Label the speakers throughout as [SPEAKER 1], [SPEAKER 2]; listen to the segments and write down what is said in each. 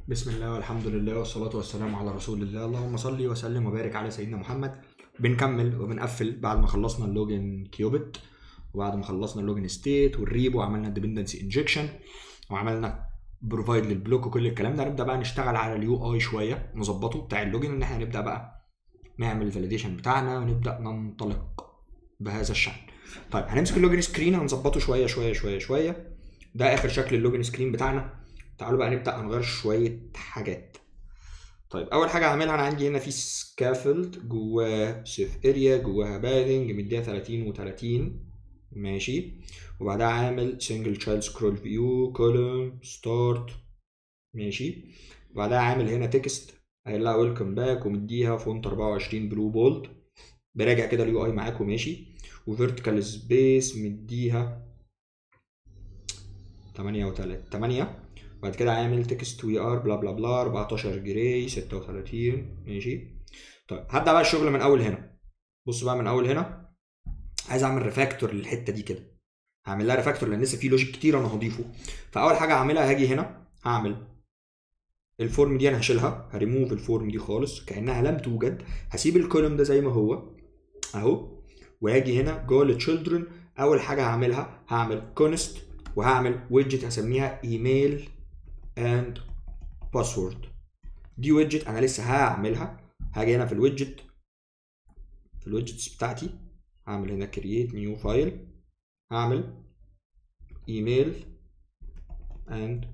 [SPEAKER 1] بسم الله والحمد لله والصلاة والسلام على رسول الله اللهم صل وسلم وبارك على سيدنا محمد بنكمل وبنقفل بعد ما خلصنا اللوجن كيوبت وبعد ما خلصنا اللوجن ستيت والريب وعملنا الديبندنسي انجكشن وعملنا بروفايد للبلوك وكل الكلام ده هنبدا بقى نشتغل على اليو اي شويه نظبطه بتاع اللوجن ان احنا نبدا بقى نعمل الفاليديشن بتاعنا ونبدا ننطلق بهذا الشأن طيب هنمسك اللوجن سكرين هنظبطه شويه شويه شويه شويه ده اخر شكل اللوجن سكرين بتاعنا تعالوا بقى نبدا هنغير شويه حاجات طيب اول حاجه هعملها انا عندي هنا في سكافلد جواه سيف اريا جواها بادنج مديها 30 و30 ماشي وبعدها عامل سنجل تشايلد سكرول فيو كولوم ستارت ماشي وبعدها عامل هنا تكست قايل لها ويلكم باك ومديها فونت 24 بلو بولد براجع كده اليو اي معاكم ماشي وفيرتيكال سبيس مديها 8 و3 8 بعد كده عامل تكست وي ار بلا بلا بلا 14 جراي 36 ماشي طيب هبدا بقى الشغل من اول هنا بص بقى من اول هنا عايز اعمل ريفاكتور للحته دي كده هعمل لها ريفاكتور لان لسه في لوجيك كتير انا هضيفه فاول حاجه هعملها هاجي هنا هعمل الفورم دي انا هشيلها هريموف الفورم دي خالص كانها لم توجد هسيب الكولوم ده زي ما هو اهو وهاجي هنا جوه التشيلدرن اول حاجه هعملها هعمل كونست وهعمل ويدجت هسميها ايميل اند باسورد دي ويدجت انا لسه هعملها هاجي هنا في الويدجت في الويدجتس بتاعتي هعمل هنا كرييت نيو فايل هعمل ايميل اند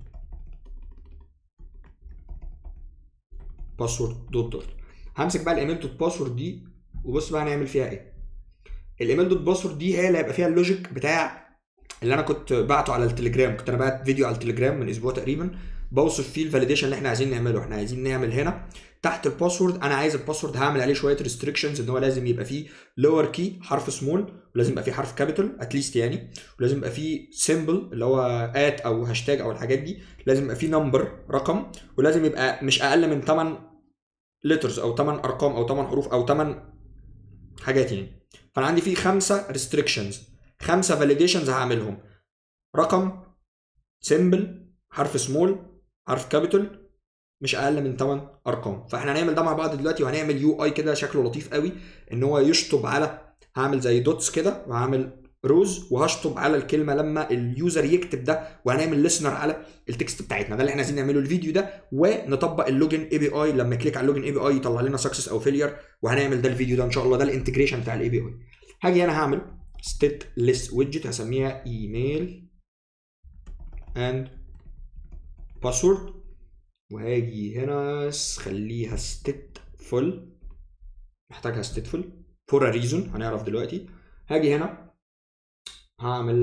[SPEAKER 1] باسورد دوت دوت همسك بقى الايميل دوت باسورد دي وبص بقى هنعمل فيها ايه الايميل دوت باسورد دي هي اللي هيبقى فيها اللوجيك بتاع اللي انا كنت بعته على التليجرام كنت انا بعت فيديو على التليجرام من اسبوع تقريبا بوصف فيه الفاليديشن اللي احنا عايزين نعمله احنا عايزين نعمل هنا تحت الباسورد انا عايز الباسورد هعمل عليه شويه ريستريكشنز ان هو لازم يبقى فيه لور كي حرف سمول ولازم يبقى فيه حرف كابيتال اتليست يعني ولازم يبقى فيه سيمبل اللي هو ات او هاشتاج او الحاجات دي لازم يبقى فيه نمبر رقم ولازم يبقى مش اقل من 8 لترز او 8 ارقام او 8 حروف او 8 حاجات يعني فانا عندي فيه خمسه ريستريكشنز خمسه فاليديشنز هعملهم رقم سيمبل حرف سمول حرف كابيتال مش اقل من 8 ارقام فاحنا هنعمل ده مع بعض دلوقتي وهنعمل يو اي كده شكله لطيف قوي ان هو يشطب على هعمل زي دوتس كده وهعمل روز وهشطب على الكلمه لما اليوزر يكتب ده وهنعمل ليسنر على التكست بتاعتنا ده اللي احنا عايزين نعمله الفيديو ده ونطبق اللوجن اي بي اي لما كليك على اللوجن اي بي اي يطلع لنا سكسس او فيلير وهنعمل ده الفيديو ده ان شاء الله ده الانتجريشن بتاع الاي بي اي هاجي انا هعمل stateless widget هسميها ايميل and password وهاجي هنا خليها stateful محتاجها stateful for a reason هنعرف دلوقتي هاجي هنا هعمل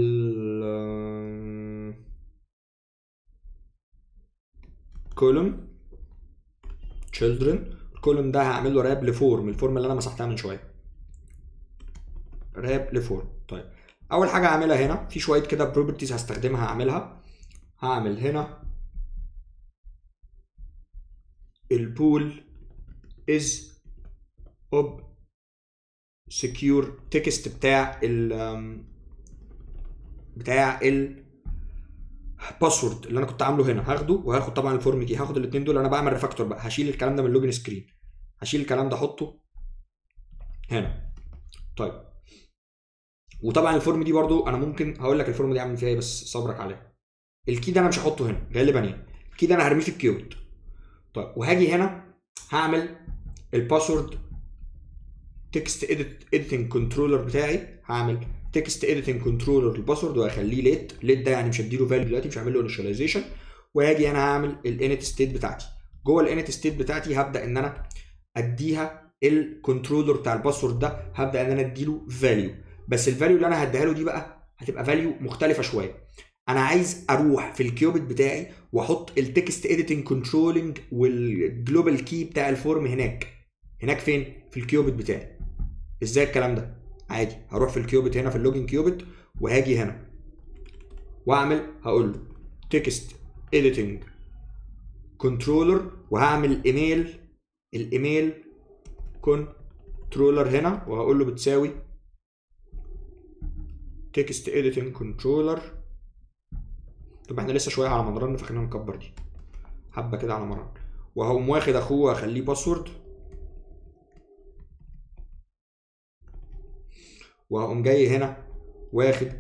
[SPEAKER 1] كولوم children الكولوم ده هعمل له راب لفورم الفورم اللي انا مسحتها من شويه راب لفورم طيب اول حاجه هعملها هنا في شويه كده بروبرتيز هستخدمها هعملها هعمل هنا البول از اوب سكيور تكست بتاع ال بتاع ال باسورد اللي انا كنت عامله هنا هاخده وهاخد طبعا الفورم كي هاخد الاثنين دول انا بعمل ريفاكتور بقى هشيل الكلام ده من اللوجن سكرين هشيل الكلام ده احطه هنا طيب وطبعا الفورم دي برضو انا ممكن هقول لك الفورم دي اعمل فيها ايه بس صبرك عليها الكي ده انا مش هحطه هنا غالبا يعني الكي ده انا هرميه في الكيوت طيب وهاجي هنا هعمل الباسورد تكست اديتنج كنترولر بتاعي هعمل تكست اديتنج كنترولر الباسورد وهخليه ليت ليت ده يعني مش هديله فاليو دلوقتي مش هعمل له انيشاليزيشن وهاجي انا هعمل الانت ستيت بتاعتي جوه الانت ستيت بتاعتي هبدا ان انا اديها الكنترولر بتاع الباسورد ده هبدا ان انا اديله فاليو بس الفاليو اللي انا هديها له دي بقى هتبقى فاليو مختلفه شويه انا عايز اروح في الكيوبت بتاعي واحط التكست اديتنج كنترولنج والجلوبال كي بتاع الفورم هناك هناك فين في الكيوبت بتاعي ازاي الكلام ده عادي هروح في الكيوبت هنا في اللوجن كيوبت وهاجي هنا واعمل هقول له تكست اديتنج كنترولر وهعمل ايميل الايميل كنترولر هنا وهقول له بتساوي تكست اديتنج كنترولر طب احنا لسه شويه على ما نرن فخلينا نكبر دي حبه كده على مره وهقوم واخد اخوه واخليه باسورد وهقوم جاي هنا واخد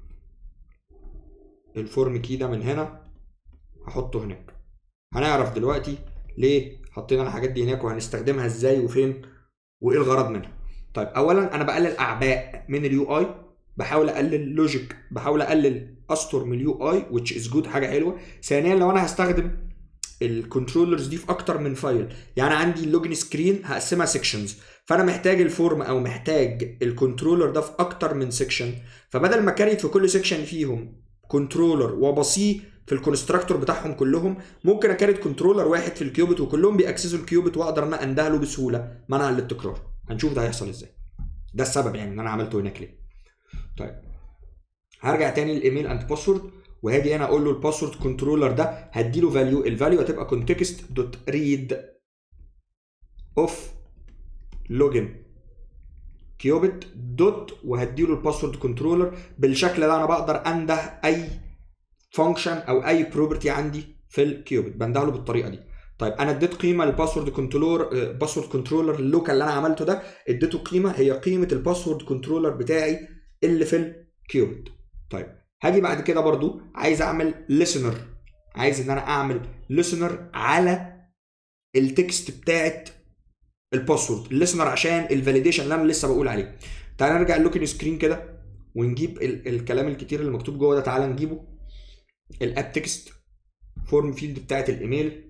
[SPEAKER 1] الفورم كي ده من هنا هحطه هناك هنعرف دلوقتي ليه حطينا الحاجات دي هناك وهنستخدمها ازاي وفين وايه الغرض منها طيب اولا انا بقلل اعباء من اليو اي بحاول اقلل لوجيك بحاول اقلل اسطر من اليو اي which is good حاجه حلوه ثانيا لو انا هستخدم الكنترولرز دي في اكتر من فايل يعني عندي اللوجن سكرين هقسمها سيكشنز فانا محتاج الفورم او محتاج الكنترولر ده في اكتر من سيكشن فبدل ما كاريت في كل سيكشن فيهم كنترولر وبصيه في الكونستراكتور بتاعهم كلهم ممكن اكاريت كنترولر واحد في الكيوبت وكلهم بيأكسسوا الكيوبت واقدر ان انا اندهله بسهوله منع التكرار هنشوف ده هيحصل ازاي ده السبب يعني ان انا عملته هناك ليه طيب هرجع تاني للايميل اند باسورد وهاجي هنا اقول له الباسورد كنترولر ده هديله فاليو الفاليو هتبقى كونتكست دوت ريد اوف لوجن كيوبت دوت وهديله الباسورد كنترولر بالشكل ده انا بقدر انده اي فانكشن او اي بروبرتي عندي في الكيوبت بندهله بالطريقه دي طيب انا اديت قيمه للباسورد كنترولر باسورد كنترولر اللوكال اللي انا عملته ده اديته قيمه هي قيمه الباسورد كنترولر بتاعي اللي في الكيوبت طيب هاجي بعد كده برضو عايز اعمل listener عايز ان انا اعمل listener على التكست بتاعت الباسورد الليسنر عشان الفاليديشن اللي انا لسه بقول عليه تعال نرجع اللوكن سكرين كده ونجيب ال الكلام الكتير اللي مكتوب جوه ده تعال نجيبه الاب تكست فورم فيلد بتاعت الايميل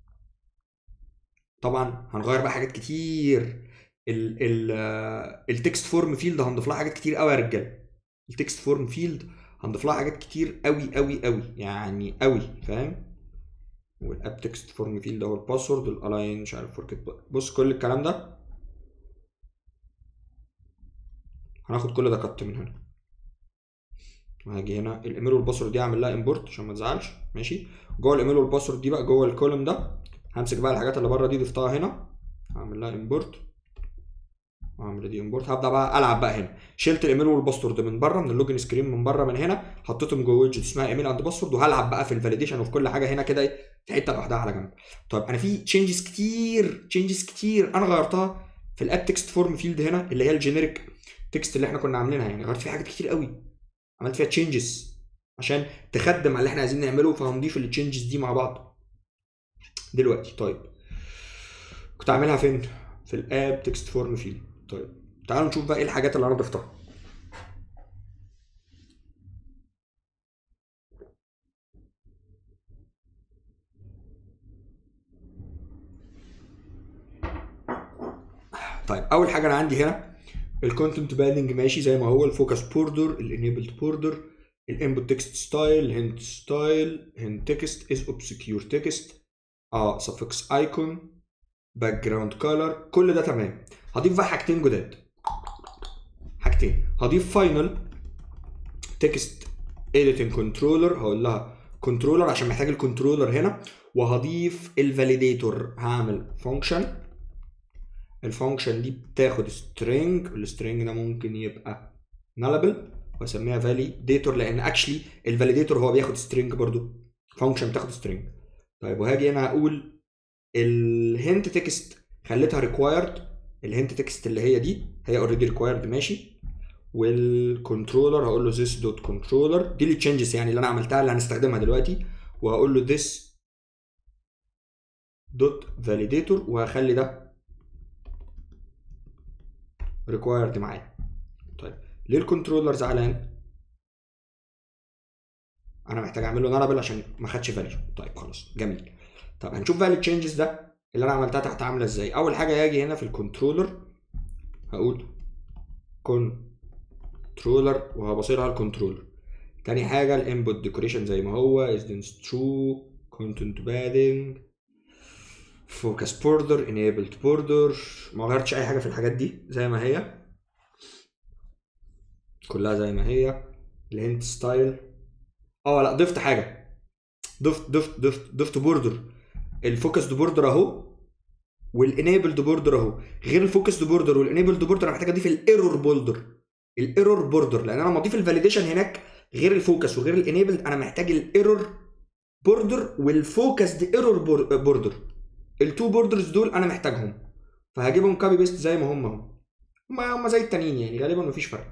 [SPEAKER 1] طبعا هنغير بقى حاجات كتير ال ال التكست فورم فيلد هنضيف لها حاجات كتير قوي يا رجاله التكست فورم فيلد هنضيف لها حاجات كتير قوي قوي قوي يعني قوي فاهم والاب تكست فورم فيلد هو الباسورد الالاين مش عارف فوركت بص كل الكلام ده هناخد كل ده كت من هنا وهاجي هنا الايميل والباسورد دي اعمل لها امبورت عشان ما تزعلش ماشي جوه الايميل والباسورد دي بقى جوه الكولوم ده همسك بقى الحاجات اللي بره دي ضفتها هنا هعمل لها امبورت واعمل دي امبورت هبدا بقى العب بقى هنا شلت الايميل والباسورد من بره من اللوجن سكرين من بره من هنا حطيتهم جوه ويدجت اسمها ايميل اند باسورد وهلعب بقى في الفاليديشن وفي كل حاجه هنا كده في حته لوحدها على جنب طيب انا في تشينجز كتير تشينجز كتير انا غيرتها في الاب تكست فورم فيلد هنا اللي هي الجينيريك تكست اللي احنا كنا عاملينها يعني غيرت فيها حاجات كتير قوي عملت فيها تشينجز عشان تخدم على اللي احنا عايزين نعمله فهنضيف التشينجز دي مع بعض دلوقتي طيب كنت عاملها فين في الاب تكست فورم فيلد طيب تعالوا نشوف بقى ايه الحاجات اللي انا ضفتها طيب اول حاجه انا عندي هنا الكونتنت بادنج ماشي زي ما هو الفوكس بوردر الانيبلد بوردر الانبوت تكست ستايل هنت ستايل هنت تكست از اوبسكيور تكست اه suffix ايكون باك جراوند كولر كل ده تمام هضيف بقى حاجتين جداد حاجتين هضيف فاينل تكست اديتنج كنترولر هقول لها كنترولر عشان محتاج الكنترولر هنا وهضيف الفاليديتور هعمل فانكشن الفانكشن دي بتاخد سترينج السترينج ده ممكن يبقى نالبل واسميها فاليديتور لان اكشلي الفاليديتور هو بياخد سترينج برضو فانكشن بتاخد سترينج طيب وهاجي هنا هقول الهنت تكست خليتها ريكوايرد الهنت تكست اللي هي دي هي اوريدي ريكوايرد ماشي والكنترولر هقول له this دوت كنترولر دي التشنجز يعني اللي انا عملتها اللي هنستخدمها دلوقتي وهقول له this دوت فاليديتور وهخلي ده ريكوايرد معايا طيب ليه الكنترولر زعلان انا محتاج اعمل له نربل عشان ما خدش فاليو طيب خلاص جميل طب هنشوف بقى التشنجز ده اللي انا عملتها تحت عامله ازاي اول حاجه هاجي هنا في الكنترولر هقول كنترولر وهبصير على الكنترولر تاني حاجه الانبوت ديكوريشن زي ما هو ازدنس ترو كونتنت بادنج فوكس بوردر انيبلد بوردر ما غيرتش اي حاجه في الحاجات دي زي ما هي كلها زي ما هي الهنت ستايل اه لا ضفت حاجه ضفت ضفت ضفت ضفت بوردر الفوكس بوردر اهو والانيبلد بوردر اهو غير الفوكس بوردر والانيبلد بوردر انا محتاج اضيف الايرور بوردر الايرور بوردر لان انا لما اضيف الفاليديشن هناك غير الفوكس وغير الانيبلد انا محتاج الايرور بوردر والفوكسد ايرور بوردر التو بوردرز دول انا محتاجهم فهجيبهم كابي بيست زي ما هم اهو هم هم زي التانيين يعني غالبا مفيش فرق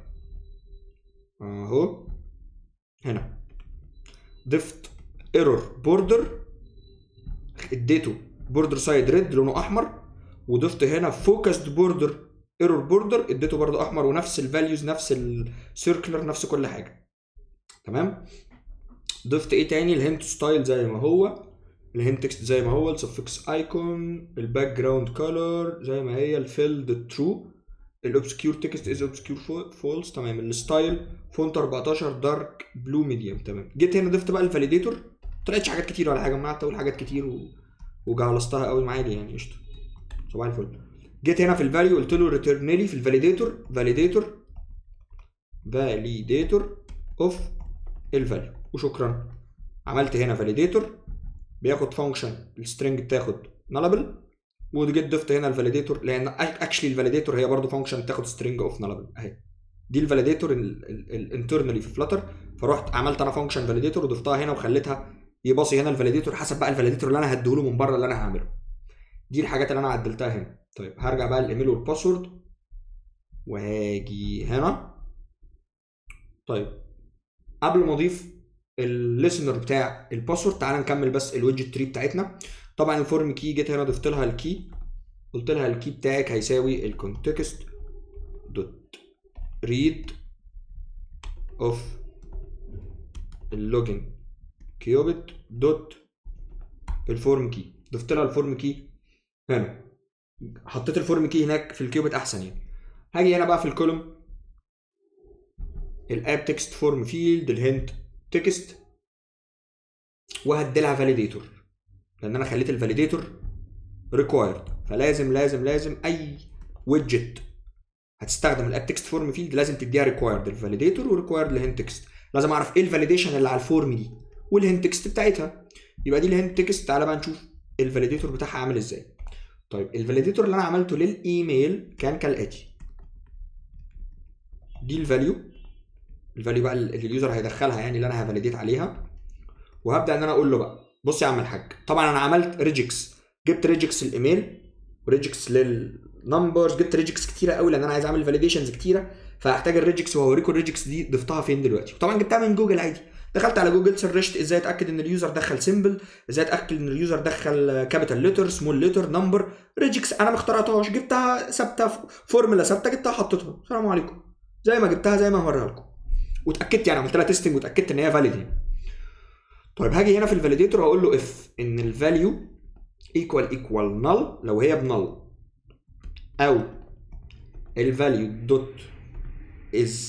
[SPEAKER 1] اهو هنا ضفت ايرور بوردر اديته بوردر سايد ريد لونه احمر وضفت هنا فوكسد بوردر ايرور بوردر اديته برضو احمر ونفس الفاليوز نفس السيركلر نفس كل حاجه تمام ضفت ايه تاني الهنت ستايل زي ما هو الهنت تكست زي ما هو السفكس ايكون الباك جراوند كولر زي ما هي الفيلد ترو الاوبسكيور تكست از اوبسكيور فولس تمام الستايل فونت 14 دارك بلو ميديوم تمام جيت هنا ضفت بقى الفاليديتور طلعتش حاجات كتير ولا حاجه ما قعدت اقول حاجات كتير و... وجعلصتها قوي معايا يعني قشطه صباح الفل جيت هنا في الفاليو قلت له ريتيرن لي في الفاليديتور فاليديتور فاليديتور اوف الفاليو وشكرا عملت هنا فاليديتور بياخد فانكشن السترنج بتاخد نالبل وجيت ضفت هنا الفاليديتور لان اكشلي الفاليديتور هي برضه فانكشن تاخد سترنج اوف نالبل اهي دي الفاليديتور الانترنالي في فلاتر فرحت عملت انا فانكشن فاليديتور وضفتها هنا وخليتها يباصي هنا الفاليديتور حسب بقى الفاليديتور اللي انا هديهوله من بره اللي انا هعمله دي الحاجات اللي انا عدلتها هنا طيب هرجع بقى الايميل والباسورد وهاجي هنا طيب قبل ما اضيف الليسنر بتاع الباسورد تعال نكمل بس الويدجت تري بتاعتنا طبعا الفورم كي جيت هنا ضفت لها الكي قلت لها الكي بتاعك هيساوي الكونتكست دوت ريد اوف اللوجن كيوبت دوت الفورم كي ضفت لها الفورم كي هنا حطيت الفورم كي هناك في الكيوبت احسن يعني هاجي هنا بقى في الكولوم الاب تكست فورم فيلد الهنت تكست وهدي لها فاليديتور لان انا خليت الفاليديتور ريكوايرد فلازم لازم لازم اي ويدجت هتستخدم الاب تكست فورم فيلد لازم تديها ريكوايرد الفاليديتور وريكوايرد الهنت تكست لازم اعرف ايه الفاليديشن اللي على الفورم دي والهنت تكست بتاعتها يبقى دي الهنت تكست تعالى بقى نشوف الفاليديتور بتاعها عامل ازاي طيب الفاليديتور اللي انا عملته للايميل كان كالاتي دي الفاليو الفاليو بقى اللي اليوزر هيدخلها يعني اللي انا هفاليديت عليها وهبدا ان انا اقول له بقى بص يا عم الحاج طبعا انا عملت ريجكس جبت ريجكس الايميل وريجكس للنمبرز جبت ريجكس كتيره قوي لان انا عايز اعمل فاليديشنز كتيره فهحتاج الريجكس وهوريكم الريجكس دي ضفتها فين دلوقتي وطبعا جبتها من جوجل عادي دخلت على جوجل سرشت ازاي اتاكد ان اليوزر دخل سيمبل ازاي اتاكد ان اليوزر دخل كابيتال ليتر سمول ليتر نمبر ريجكس انا ما اخترعتهاش جبتها ثابته فورمولا ثابته جبتها حطيتها السلام عليكم زي ما جبتها زي ما هوريها لكم واتاكدت يعني عملت لها تيستنج واتاكدت ان هي فاليد يعني طيب هاجي هنا في الفاليديتور هقول له اف ان الفاليو ايكوال ايكوال نل لو هي بنل او الفاليو دوت از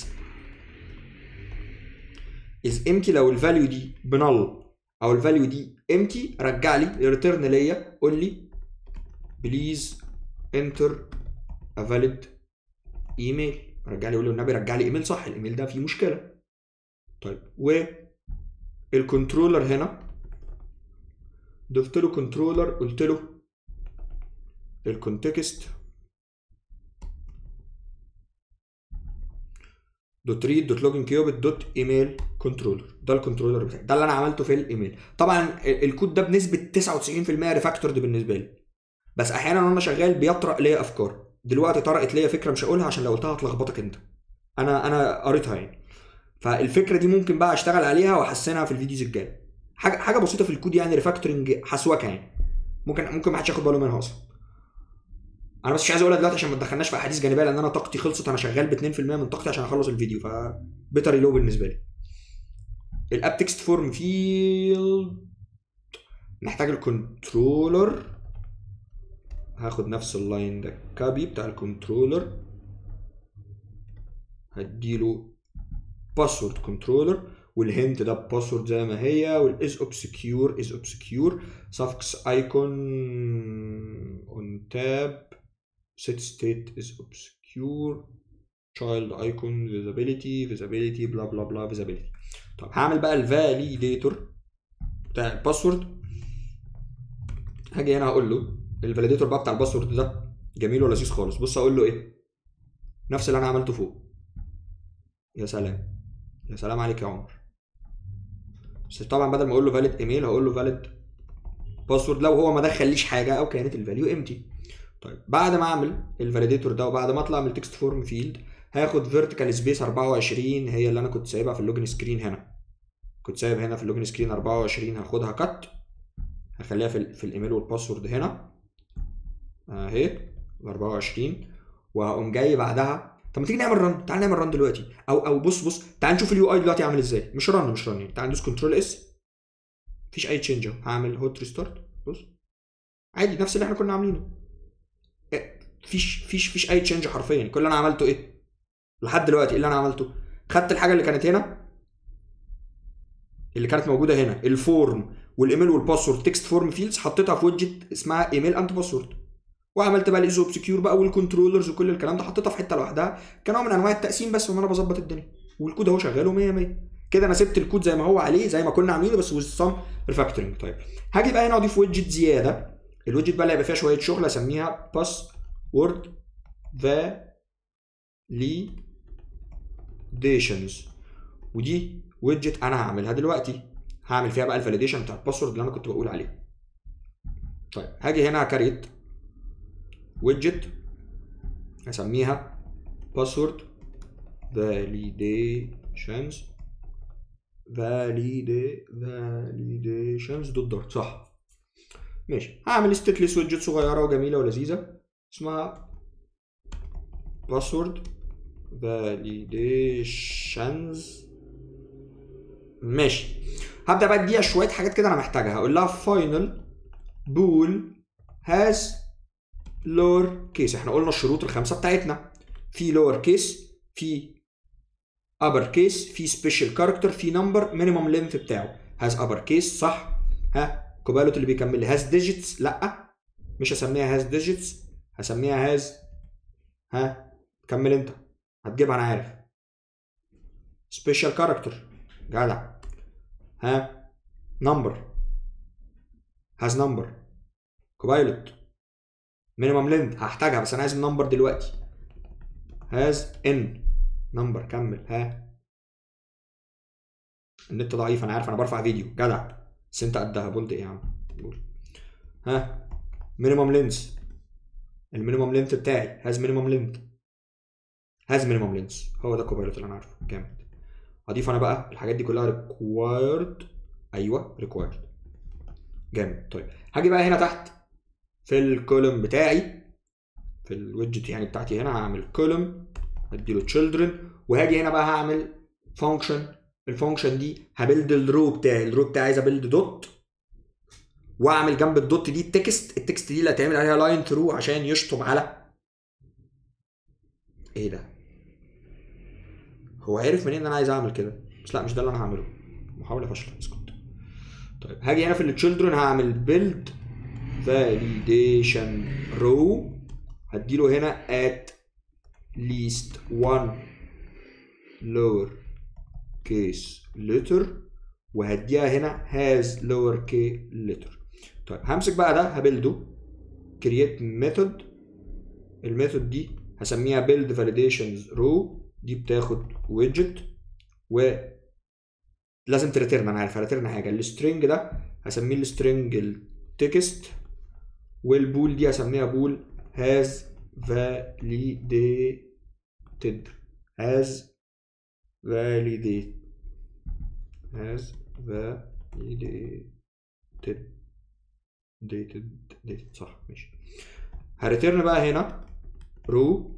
[SPEAKER 1] از امتي لو الفاليو دي بنل او الفاليو دي امتي رجع لي ريتيرن ليا قول لي بليز انتر ا فاليد ايميل رجع لي يقول لي النبي رجع لي ايميل صح الايميل ده فيه مشكله طيب و الكنترولر هنا ضفت له كنترولر قلت له الكونتكست دوت ريد دوت لوجن كيوبت دوت ايميل كنترولر ده الكنترولر بتاعي ده اللي انا عملته في الايميل طبعا الكود ده بنسبه 99% ريفاكتورد بالنسبه لي بس احيانا وانا شغال بيطرق ليا افكار دلوقتي طرقت ليا فكره مش هقولها عشان لو قلتها هتلخبطك انت انا انا قريتها يعني فالفكره دي ممكن بقى اشتغل عليها واحسنها في الفيديوز الجايه حاجه حاجه بسيطه في الكود يعني ريفاكتورنج حسوكه يعني ممكن ممكن ما حدش ياخد باله منها اصلا انا بس مش عايز اقولها دلوقتي عشان ما تدخلناش في احاديث جانبيه لان انا طاقتي خلصت انا شغال ب 2% من طاقتي عشان اخلص الفيديو ف بيتر لو بالنسبه لي الاب تكست فورم فيلد نحتاج الكنترولر هاخد نفس اللاين ده كابي بتاع الكنترولر هديله باسورد كنترولر والهنت ده باسورد زي ما هي والاز اوبسكيور از اوبسكيور suffix ايكون اون تاب set state is obscure child icon visibility visibility بلا بلا بلا visibility طب هعمل بقى الفاليديتور بتاع الباسورد هاجي هنا هقول له الفاليديتور بقى بتاع الباسورد ده جميل ولذيذ خالص بص اقول له ايه نفس اللي انا عملته فوق يا سلام يا سلام عليك يا عمر بس طبعا بدل ما اقول له فاليد ايميل هقول له فاليد باسورد لو هو ما دخليش حاجه او كانت الفاليو امتي طيب بعد ما اعمل الفاليديتور ده وبعد ما اطلع من التكست فورم فيلد هاخد فيرتيكال سبيس 24 هي اللي انا كنت سايبها في اللوجن سكرين هنا كنت سايب هنا في اللوجن سكرين 24 هاخدها كات هخليها في, ال- في الايميل والباسورد هنا اهي 24 وهقوم جاي بعدها طب ما تيجي نعمل رن تعال نعمل رن دلوقتي او او بص بص تعال نشوف اليو اي دلوقتي عامل ازاي مش رن مش رن يعني تعال ندوس كنترول اس مفيش اي تشينج اهو هعمل هوت ريستارت بص عادي نفس اللي احنا كنا عاملينه إيه، فيش فيش فيش اي تشينج حرفيا كل اللي انا عملته ايه لحد دلوقتي ايه اللي انا عملته خدت الحاجه اللي كانت هنا اللي كانت موجوده هنا الفورم والايميل والباسورد تكست فورم فيلدز حطيتها في ويدجت اسمها ايميل اند باسورد وعملت بقى الايزو سكيور بقى والكنترولرز وكل الكلام ده حطيتها في حته لوحدها كنوع من انواع التقسيم بس وان انا بظبط الدنيا والكود اهو شغال 100 100 كده انا سبت الكود زي ما هو عليه زي ما كنا عاملينه بس وذ سم ريفاكتورنج طيب هاجي بقى هنا اضيف ويدجت زياده الويدجت بقى اللي هيبقى فيها شويه شغل اسميها باس وورد فاليديشنز ودي ويدجت انا هعملها دلوقتي هعمل فيها بقى الفاليديشن بتاع الباسورد اللي انا كنت بقول عليه طيب هاجي هنا كريت ويدجت هسميها باسورد validations valid validations دوت دارت صح ماشي هعمل ستيتلس ويدجت صغيره وجميله ولذيذه اسمها باسورد validations ماشي هبدا بقى اديها شويه حاجات كده انا محتاجها هقول لها فاينل بول هاز لور كيس احنا قلنا الشروط الخمسه بتاعتنا في لور كيس في upper كيس في سبيشال كاركتر في نمبر مينيمم لينث بتاعه هاز upper كيس صح ها كوبايلوت اللي بيكمل لي هاز ديجيتس لا مش هسميها هاز ديجيتس هسميها هاز ها كمل انت هتجيبها انا عارف سبيشال كاركتر جدع ها نمبر هاز نمبر كوبايلوت مينيمم لينث هحتاجها بس انا عايز النمبر دلوقتي هاز ان نمبر كمل ها النت ضعيف انا عارف انا برفع فيديو جدع بس انت قدها بولد ايه يا عم قول ها مينيمم لينث المينيمم لينث بتاعي هاز مينيمم لينث هاز مينيمم لينث هو ده كوبايلوت اللي انا عارفه جامد اضيف انا بقى الحاجات دي كلها ريكوايرد ايوه ريكوايرد جامد طيب هاجي بقى هنا تحت في الكولوم بتاعي في الويدجت يعني بتاعتي هنا هعمل كولوم اديله children وهاجي هنا بقى هعمل فانكشن الفانكشن دي هبلد الرو بتاعي الرو بتاعي عايز ابلد دوت واعمل جنب الدوت دي التكست التكست دي اللي هتعمل عليها لاين ثرو عشان يشطب على ايه ده هو عرف منين ان انا عايز اعمل كده بس لا مش ده اللي انا هعمله محاوله فاشله اسكت طيب هاجي هنا في التشيلدرن هعمل بيلد validation row هديله هنا at least one lower case letter وهديها هنا has lower case letter طيب همسك بقى ده هبلده create method الميثود دي هسميها build validations row دي بتاخد widget و لازم تريترن انا عارف هريترن حاجه السترنج ده هسميه السترنج التكست والبول دي هسميها بول has validated has validated has validated dated dated صح ماشي هريترن بقى هنا رو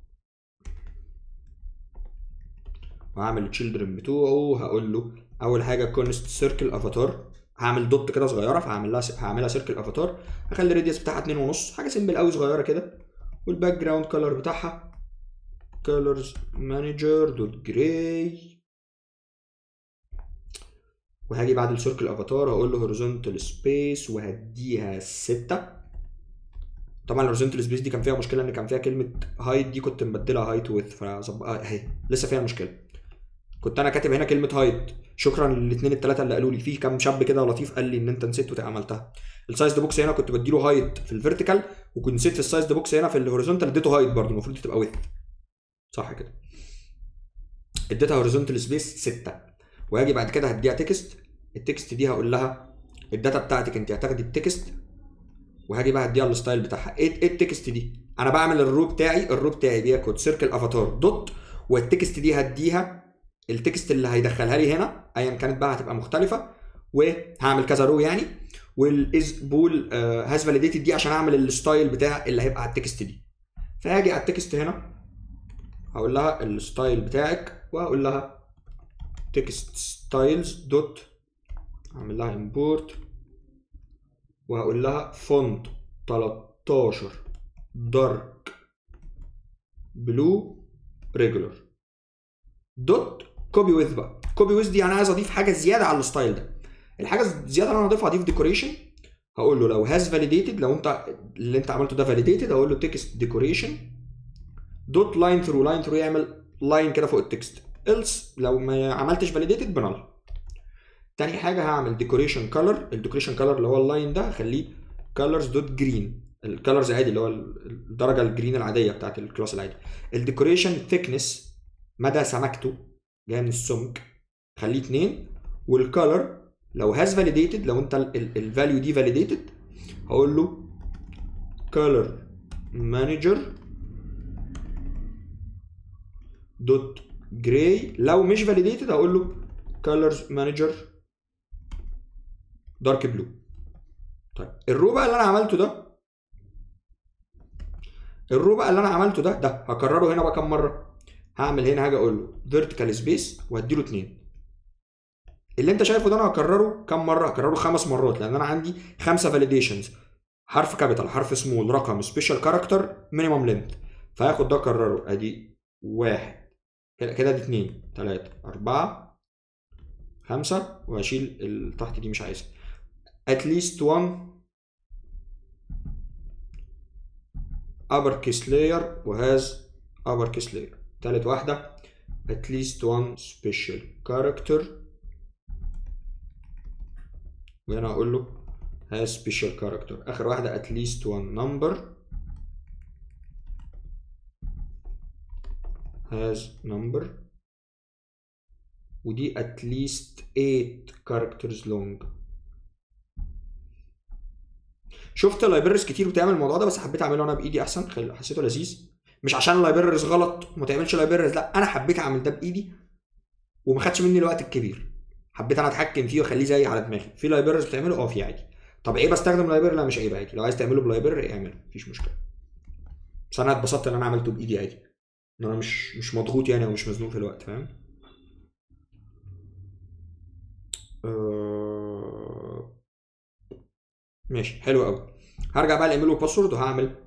[SPEAKER 1] وهعمل التشيلدرن بتوعه هقول له اول حاجه كونست سيركل افاتار هعمل دوت كده صغيره فهعمل لها هعملها سيركل افاتار هخلي الراديوس بتاعها 2 ونص حاجه سيمبل قوي صغيره كده والباك جراوند كلر بتاعها كلرز مانجر دوت جراي وهاجي بعد السيركل افاتار هقول له هوريزونتال سبيس وهديها 6 طبعا الهوريزونتال سبيس دي كان فيها مشكله ان كان فيها كلمه هايت دي كنت مبدلها هايت ويث فظبقها اهي لسه فيها مشكله كنت انا كاتب هنا كلمه هايت شكرا للاثنين الثلاثه اللي قالوا لي في كام شاب كده لطيف قال لي ان انت نسيت وعملتها السايز ده بوكس هنا كنت بديله هايت في الفيرتيكال وكنت نسيت في السايز ده بوكس هنا في الهوريزونتال اديته هايت برضه المفروض تبقى ويث صح كده اديتها هوريزونتال سبيس 6 وهاجي بعد كده هديها تكست التكست دي هقول لها الداتا بتاعتك انت هتاخدي التكست وهاجي بقى اديها الستايل بتاعها ايه ايه التكست دي انا بعمل الرو بتاعي الرو بتاعي بياخد سيركل افاتار دوت والتكست دي هديها التكست اللي هيدخلها لي هنا ايا كانت بقى هتبقى مختلفه وهعمل كذا رو يعني والاز بول هاز فاليديتد دي عشان اعمل الستايل بتاع اللي هيبقى على التكست دي فهاجي على التكست هنا هقول لها الستايل بتاعك وهقول لها تكست ستايلز دوت اعمل لها امبورت وهقول لها فونت 13 دارك بلو ريجولر دوت كوبي ويز بقى كوبي ويز دي انا عايز اضيف حاجه زياده على الستايل ده الحاجه الزياده اللي انا اضيفها اضيف ديكوريشن هقول له لو هاز فاليديتد لو انت اللي انت عملته ده فاليديتد هقول له تكست ديكوريشن دوت لاين ثرو لاين ثرو يعمل لاين كده فوق التكست else لو ما عملتش فاليديتد بنال تاني حاجه هعمل ديكوريشن كلر الديكوريشن كلر اللي هو اللاين ده هخليه كلرز دوت جرين الكلرز عادي اللي هو الدرجه الجرين العاديه بتاعت الكلاس العادي الديكوريشن ثيكنس مدى سمكته جايه من السمك خليه 2 والكلر لو هاز فاليديتد لو انت الفاليو دي فاليديتد هقول له color manager دوت جراي لو مش فاليديتد هقول له colors manager دارك بلو طيب الرو بقى اللي انا عملته ده الرو بقى اللي انا عملته ده ده هكرره هنا بقى كام مره هعمل هنا حاجه اقول له فيرتيكال سبيس واديله 2 اللي انت شايفه ده انا هكرره كام مره هكرره خمس مرات لان انا عندي خمسه فاليديشنز حرف كابيتال حرف سمول رقم سبيشال كاركتر مينيمم لينث فهاخد ده اكرره ادي واحد كده كده دي اتنين تلاته اربعه خمسه وهشيل اللي تحت دي مش عايزها at least one upper case layer وهاز upper case layer تالت واحدة at least one special character وهنا هقول له has special character آخر واحدة at least one number has number ودي at least 8 characters long شفت لايبرز كتير بتعمل الموضوع ده بس حبيت اعمله انا بايدي احسن خل- حسيته لذيذ مش عشان اللايبرز غلط وما تعملش لايبرز لا انا حبيت اعمل ده بايدي وما خدش مني الوقت الكبير حبيت انا اتحكم فيه واخليه زي على دماغي في لايبرز بتعمله اه في عادي طب عيب استخدم لايبر لا مش عيب عادي لو عايز تعمله بلايبر اعمله مفيش مشكله بس انا اتبسطت ان انا عملته بايدي عادي ان انا مش مش مضغوط يعني ومش مزنوق في الوقت فاهم آه، ماشي حلو قوي هرجع بقى الايميل والباسورد وهعمل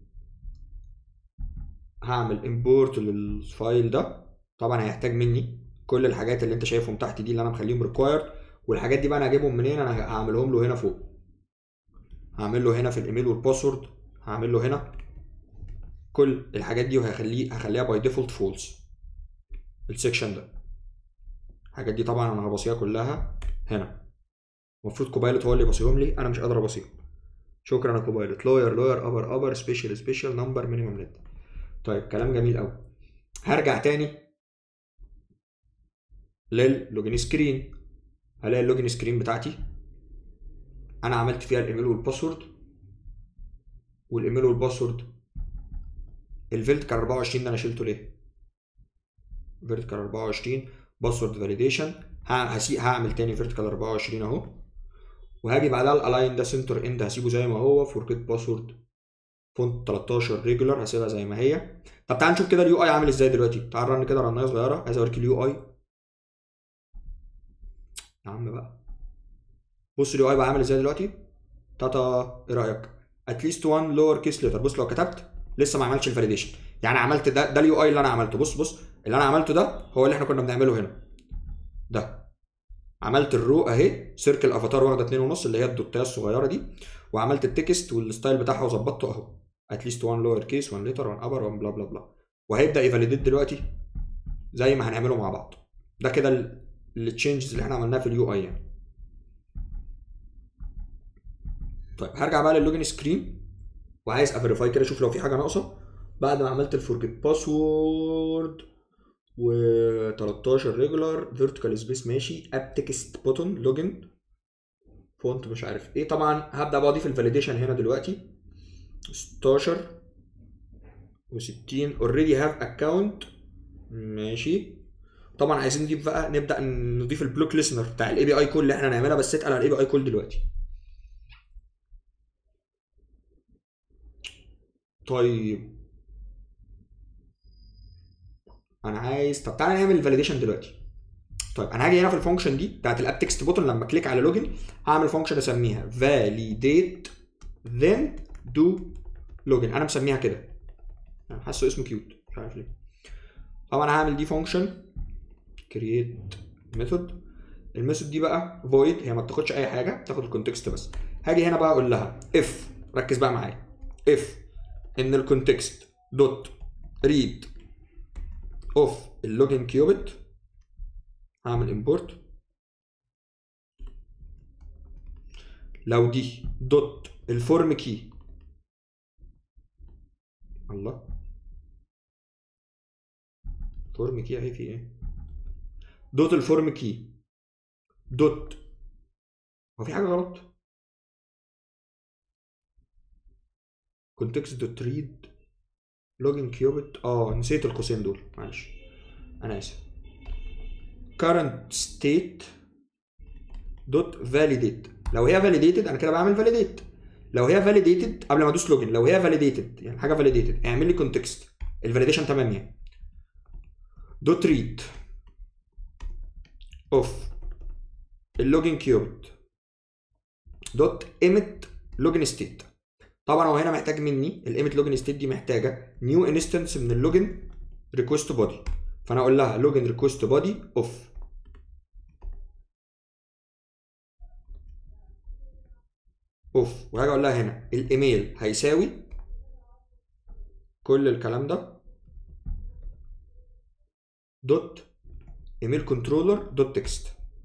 [SPEAKER 1] هعمل امبورت للفايل ده طبعا هيحتاج مني كل الحاجات اللي انت شايفهم تحت دي اللي انا مخليهم ريكوايرد والحاجات دي بقى انا هجيبهم منين انا هعملهم له هنا فوق هعمل له هنا في الايميل والباسورد هعمل له هنا كل الحاجات دي وهخليه هخليها باي ديفولت فولس السكشن ده الحاجات دي طبعا انا هبصيها كلها هنا المفروض كوبايلوت هو اللي يبصيهم لي انا مش قادر ابصيهم شكرا يا كوبايلوت لوير لوير ابر ابر سبيشال سبيشال نمبر مينيمم ليت طيب كلام جميل قوي هرجع تاني للوجن سكرين هلاقي اللوجن سكرين بتاعتي انا عملت فيها الايميل والباسورد والايميل والباسورد الفيرتيكال 24 ده انا شلته ليه فيرتيكال 24 باسورد فاليديشن هعمل تاني فيرتيكال 24 اهو وهاجي بعدها الالاين ده سنتر اند هسيبه زي ما هو فورجيت باسورد فونت 13 ريجولار هسيبها زي ما هي طب تعال نشوف كده اليو اي عامل ازاي دلوقتي تعال رن كده رنايه صغيره عايز اوريك اليو اي يا عم بقى بص اليو اي بقى عامل ازاي دلوقتي تاتا ايه رايك اتليست وان لور كيس ليتر بص لو كتبت لسه ما عملتش الفاليديشن يعني عملت ده ده اليو اي اللي انا عملته بص بص اللي انا عملته ده هو اللي احنا كنا بنعمله هنا ده عملت الرو اهي سيركل افاتار واخده 2 ونص اللي هي الدوتايه الصغيره دي وعملت التكست والستايل بتاعها وظبطته اهو اتليست 1 لور كيس 1 ليتر 1 ابر 1 بلا بلا بلا وهيبدا يفاليديت دلوقتي زي ما هنعمله مع بعض ده كده التشينجز اللي احنا عملناها في اليو اي يعني طيب هرجع بقى للوجن سكرين وعايز افيريفاي كده اشوف لو في حاجه ناقصه بعد ما عملت الفورجيت باسورد و 13 ريجولار فيرتيكال سبيس ماشي اب تكست بوتون لوجن فونت مش عارف ايه طبعا هبدا بقى اضيف الفاليديشن هنا دلوقتي 16 و60 اوريدي هاف اكونت ماشي طبعا عايزين نضيف بقى نبدا نضيف البلوك ليسنر بتاع الاي بي اي كول اللي احنا هنعملها بس اتقل على الاي بي اي كول دلوقتي طيب انا عايز طب تعالى نعمل الفاليديشن دلوقتي طيب انا هاجي هنا في الفانكشن دي بتاعت الاب تكست بوتون لما كليك على لوجن هعمل فانكشن اسميها validate then do login انا مسميها كده يعني حاسه اسمه كيوت مش عارف ليه طبعا انا هعمل دي فانكشن create method الميثود دي بقى void هي ما بتاخدش اي حاجه بتاخد الكونتكست بس هاجي هنا بقى اقول لها if ركز بقى معايا if ان الكونتكست دوت read اوف اللوجن كيوبت هعمل امبورت لو دي دوت الفورم كي الله فورم كي اهي في ايه دوت الفورم كي دوت هو في حاجه غلط كونتكست دوت ريد لوجن كيوبت اه نسيت القوسين دول معلش انا اسف current state دوت validate لو هي validated انا كده بعمل validate لو هي validated قبل ما ادوس لوجن لو هي validated يعني حاجه validated اعمل لي context الفاليديشن تمام يعني دوت read اوف اللوجن كيوبت دوت emit لوجن ستيت طبعا هو هنا محتاج مني الايمت لوجن ستيت دي محتاجه نيو انستنس من اللوجن ريكوست بودي فانا اقول لها لوجن ريكوست بودي اوف اوف وهاجي اقول لها هنا الايميل هيساوي كل الكلام ده دوت ايميل كنترولر دوت تكست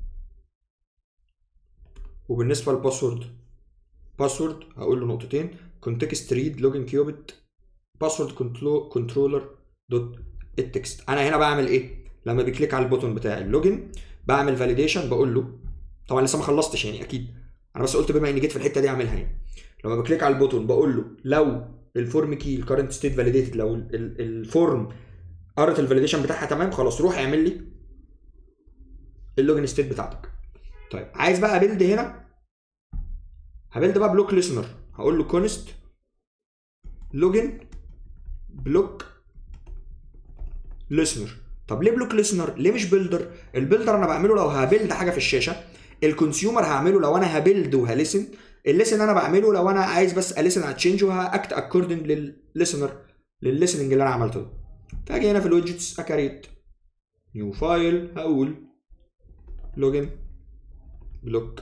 [SPEAKER 1] وبالنسبه للباسورد باسورد هقول له نقطتين كونتكست ريد لوجن كيوبت باسورد كنترولر دوت التكست انا هنا بعمل ايه لما بيكليك على البوتون بتاع اللوجن بعمل فاليديشن بقول له طبعا لسه ما خلصتش يعني اكيد انا بس قلت بما اني جيت في الحته دي اعملها يعني لما بكليك على البوتون بقول له لو الفورم كي الكرنت ستيت فاليديتد لو الفورم قرت الفاليديشن بتاعها تمام خلاص روح اعمل لي اللوجن ستيت بتاعتك طيب عايز بقى بيلد هنا هبيلد بقى بلوك ليسنر هقول له كونست لوجن بلوك ليسنر طب ليه بلوك ليسنر ليه مش بيلدر البيلدر انا بعمله لو هبيلد حاجه في الشاشه الكونسيومر هعمله لو انا هبيلد وهلسن الليسن انا بعمله لو انا عايز بس اليسن على تشينج وهاكت اكوردنج للليسنر للليسننج اللي انا عملته ده فاجي هنا في الويدجتس اكريت نيو فايل هقول لوجن بلوك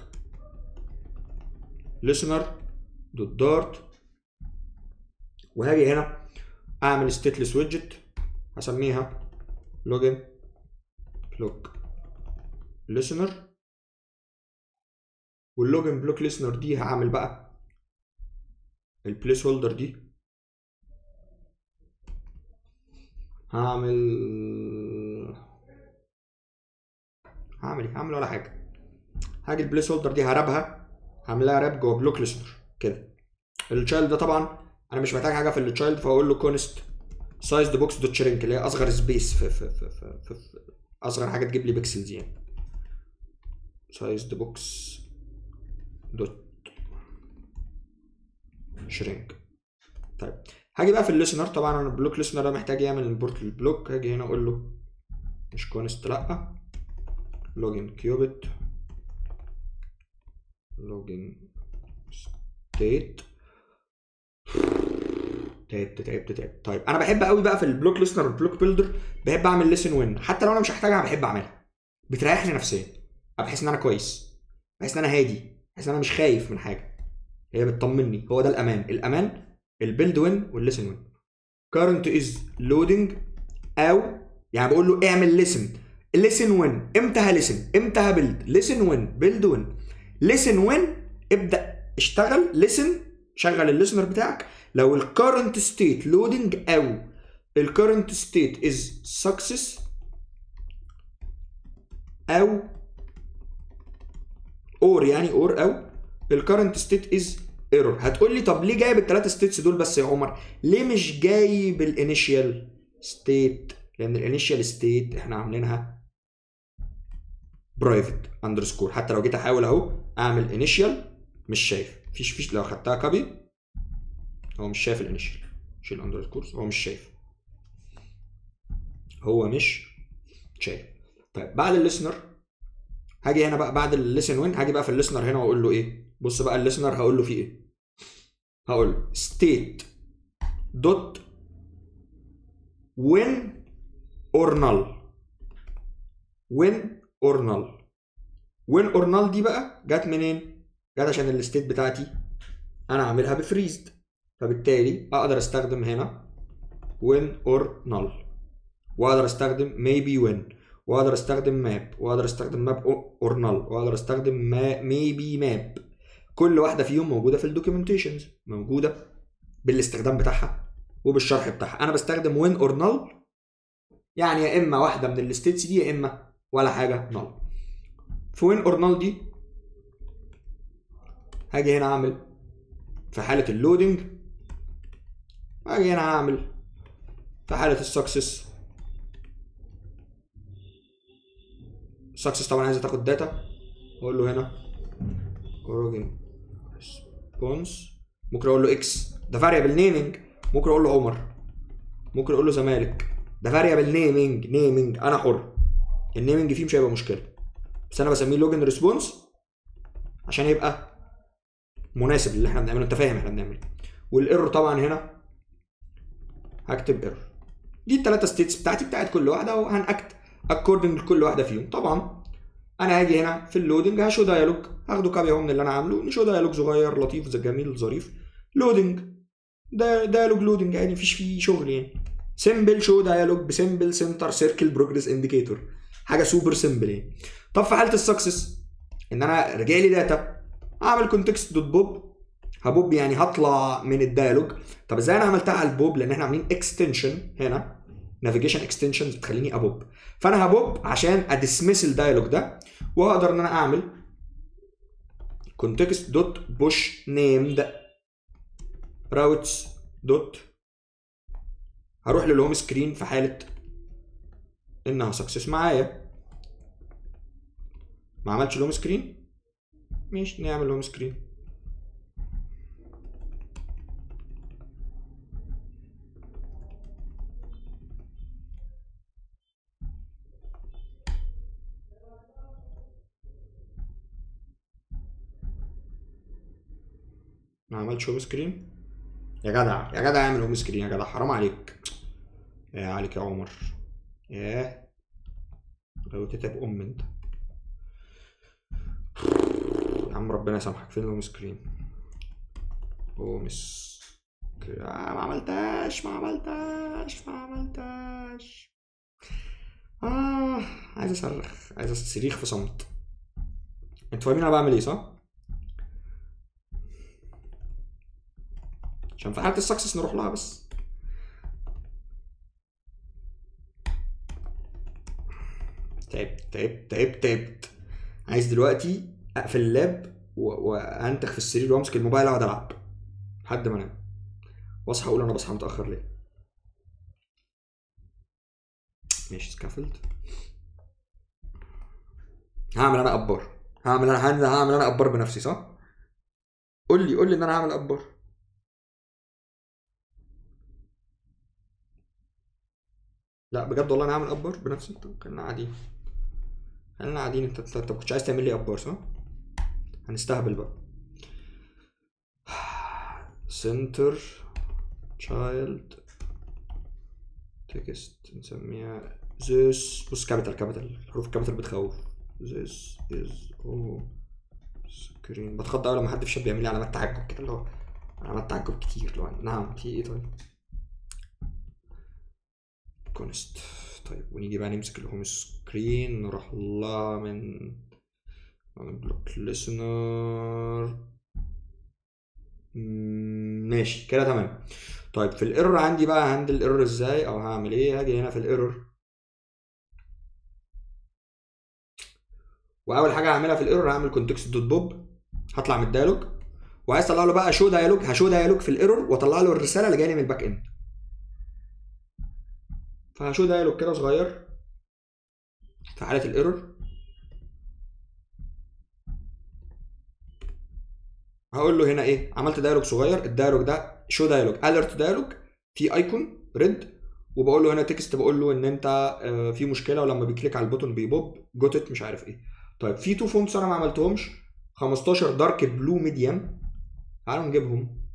[SPEAKER 1] listener دوت دارت وهاجي هنا اعمل ستيتلس ويدجت هسميها لوجن بلوك listener واللوجن بلوك listener دي هعمل بقى البليس هولدر دي هعمل هعمل ايه هعمل ولا حاجه هاجي البليس هولدر دي هربها هعملها راب جوه بلوك listener كده التشايلد ده طبعا انا مش محتاج حاجه في التشايلد فاقول له كونست سايز بوكس دوت شرينك اللي هي اصغر سبيس في, في, في, في, في, في اصغر حاجه تجيب لي بيكسلز يعني سايز بوكس دوت شرينك طيب هاجي بقى في الليسنر طبعا انا البلوك ليسنر ده محتاج يعمل امبورت للبلوك هاجي هنا اقول له مش كونست لا لوجن كيوبت لوجن ستيت تعبت تعبت تعبت طيب انا بحب قوي بقى في البلوك ليسنر والبلوك بيلدر بحب اعمل ليسن وين حتى لو انا مش محتاجها بحب اعملها بتريحني نفسيا بحس ان انا كويس بحس ان انا هادي بحس ان انا مش خايف من حاجه هي بتطمني هو ده الامان الامان البيلد وين والليسن وين current is loading او يعني بقول له اعمل listen listen وين امتى هلسن امتى هبلد listen وين بيلد وين listen وين ابدا اشتغل listen شغل الليسنر بتاعك لو الكرنت ستيت لودنج او الكرنت ستيت از سكسس او اور يعني اور او الكرنت ستيت از ايرور هتقول لي طب ليه جايب الثلاثه ستيتس دول بس يا عمر ليه مش جايب الانيشال ستيت لان الانيشال ستيت احنا عاملينها برايفت اندرسكور حتى لو جيت احاول اهو اعمل انيشال مش شايف فيش فيش لو خدتها كوبي هو مش شايف الانيشال شيل اندرسكور هو مش شايف هو مش شايف طيب بعد الليسنر هاجي هنا بقى بعد الليسن وين هاجي بقى في الليسنر هنا واقول له ايه بص بقى الليسنر هقول له فيه ايه هقول له state dot when or null when or null when or null دي بقى جت منين جت عشان الستيت بتاعتي انا عاملها بفريزد فبالتالي اقدر استخدم هنا when or null واقدر استخدم maybe when واقدر استخدم ماب واقدر استخدم ماب اور نل واقدر استخدم maybe ماب كل واحده فيهم موجوده في الدوكيومنتيشنز موجوده بالاستخدام بتاعها وبالشرح بتاعها انا بستخدم وين اور نل يعني يا اما واحده من الستيتس دي يا اما ولا حاجه نل في وين اور نل دي هاجي هنا اعمل في حاله اللودنج هاجي هنا هعمل في حاله السكسس سكسس طبعا عايزه تاخد داتا اقول له هنا اوروجن ريسبونس ممكن اقول له اكس ده فاريبل نيمنج ممكن اقول له عمر ممكن اقول له زمالك ده فاريبل نيمنج نيمنج انا حر النيمنج فيه مش هيبقى مشكله بس انا بسميه لوجن ريسبونس عشان يبقى مناسب للي احنا بنعمله انت فاهم احنا بنعمل ايه والايرور طبعا هنا هكتب ايرور دي الثلاثه ستيتس بتاعتي بتاعت كل واحده وهنأكت اكوردنج لكل واحده فيهم طبعا انا هاجي هنا في اللودنج هشو دايالوج هاخده كابي اهو من اللي انا عامله نشو دايالوج صغير لطيف زي جميل ظريف لودنج ده دايالوج لودنج يعني مفيش فيه شغل يعني سيمبل شو دايالوج بسيمبل سنتر سيركل بروجريس انديكيتور حاجه سوبر سيمبل يعني طب في حاله السكسس ان انا رجع لي داتا اعمل كونتكست دوت بوب هبوب يعني هطلع من الدايالوج طب ازاي انا عملتها على البوب لان احنا عاملين اكستنشن هنا نافيجيشن اكستنشنز بتخليني ابوب فانا هبوب عشان ادسمس الدايلوج ده واقدر ان انا اعمل context دوت بوش نيمد راوتس دوت هروح للهوم سكرين في حاله انها سكسس معايا ما عملتش الهوم سكرين ماشي نعمل هوم سكرين ما عملتش هوم سكرين يا جدع يا جدع اعمل هوم سكرين يا جدع حرام عليك يا عليك يا عمر ياه لو تتعب ام انت يا عم ربنا يسامحك فين الهوم سكرين هوم سكرين آه ما عملتهاش ما عملتهاش ما عملتهاش اه عايز اصرخ عايز اصريخ في صمت انتوا فاهمين انا بعمل ايه صح؟ عشان في حاله السكسس نروح لها بس تعبت تعبت تعبت تعبت عايز دلوقتي اقفل اللاب و- وانتخ في السرير وامسك الموبايل اقعد العب لحد ما انام واصحى اقول انا بصحى متاخر ليه ماشي سكافلد هعمل انا ابار هعمل انا هعمل انا ابار بنفسي صح قول لي قول لي ان انا هعمل ابار لا بجد والله انا هعمل ابار بنفسي طب خلينا قاعدين خلينا قاعدين انت انت انت ما كنتش عايز تعمل لي ابار صح؟ هنستهبل بقى سنتر تشايلد تكست نسميها this بص كابيتال كابيتال حروف الكابيتال بتخوف this is oh سكرين بتخض اول لما حد في شاب بيعمل لي علامات تعجب كده اللي هو علامات تعجب كتير اللي هو نعم في ايه طيب كونست طيب ونيجي بقى نمسك الهوم سكرين نروح لها من بلوك ليسنر ماشي كده تمام طيب في الايرور عندي بقى هندل الايرور ازاي او هعمل ايه هاجي هنا في الايرور واول حاجه هعملها في الايرور هعمل كونتكست دوت بوب هطلع من الديالوج وعايز اطلع له بقى شو ديالوج هشو ديالوج في الايرور واطلع له الرساله اللي جايه لي من الباك اند فهشو ديالوج كده صغير في حاله الايرور هقول له هنا ايه عملت ديالوج صغير الديالوج ده شو ديالوج اليرت ديالوج في ايكون ريد وبقول له هنا تكست بقول له ان انت آه، في مشكله ولما بيكليك على البوتون بيبوب جوتت مش عارف ايه طيب في تو فونتس انا ما عملتهمش 15 دارك بلو ميديم تعالوا نجيبهم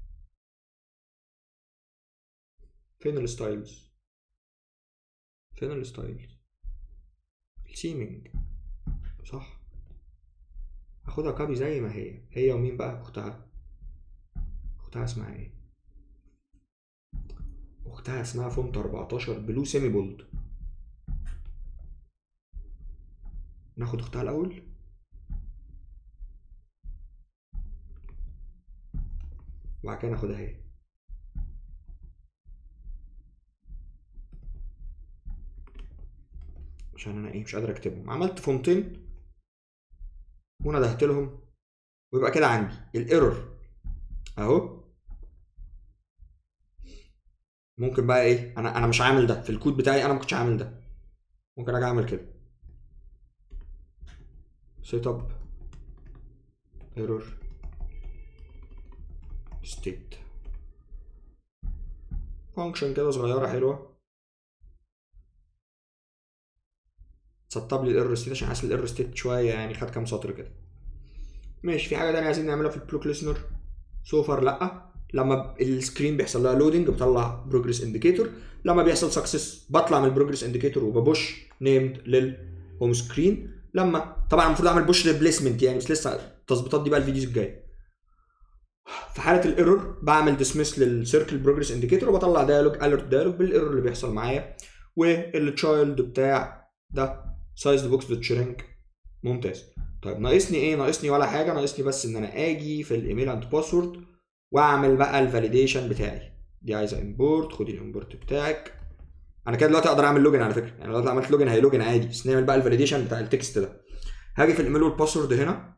[SPEAKER 1] فين الستايلز فين الستايلز السيمينج صح هاخدها كابي زي ما هي هي ومين بقى اختها اختها اسمها ايه اختها اسمها فونت 14 بلو سيمي بولد ناخد اختها الاول وبعد كده ناخدها هي عشان انا ايه مش قادر اكتبهم عملت فونتين وندهت لهم ويبقى كده عندي الايرور اهو ممكن بقى ايه انا انا مش عامل ده في الكود بتاعي انا ما كنتش عامل ده ممكن اجي اعمل كده سيت اب ايرور ستيت فانكشن كده صغيره حلوه سطب لي الايرور ستيت عشان حاسس الايرور ستيت شويه يعني خد كام سطر كده ماشي في حاجه تانية عايزين نعملها في البلوك ليسنر سو فار لا لما السكرين بيحصل لها لودنج بطلع بروجرس انديكيتور لما بيحصل سكسس بطلع من البروجرس انديكيتور وببوش نيمد للهوم سكرين لما طبعا المفروض اعمل بوش ريبليسمنت يعني بس لسه التظبيطات دي بقى الفيديوز الجايه في حاله الايرور بعمل ديسمس للسيركل بروجرس انديكيتور وبطلع ديالوج اليرت ديالوج بالايرور اللي بيحصل معايا والتشايلد بتاع ده سايز بوكس دوت شرينك ممتاز طيب ناقصني ايه ناقصني ولا حاجه ناقصني بس ان انا اجي في الايميل اند باسورد واعمل بقى الفاليديشن بتاعي دي عايزه امبورت خدي الامبورت بتاعك انا كده دلوقتي اقدر اعمل لوجن على فكره يعني لو عملت لوجن هي لوجن عادي بس نعمل بقى الفاليديشن بتاع التكست ده هاجي في الايميل والباسورد هنا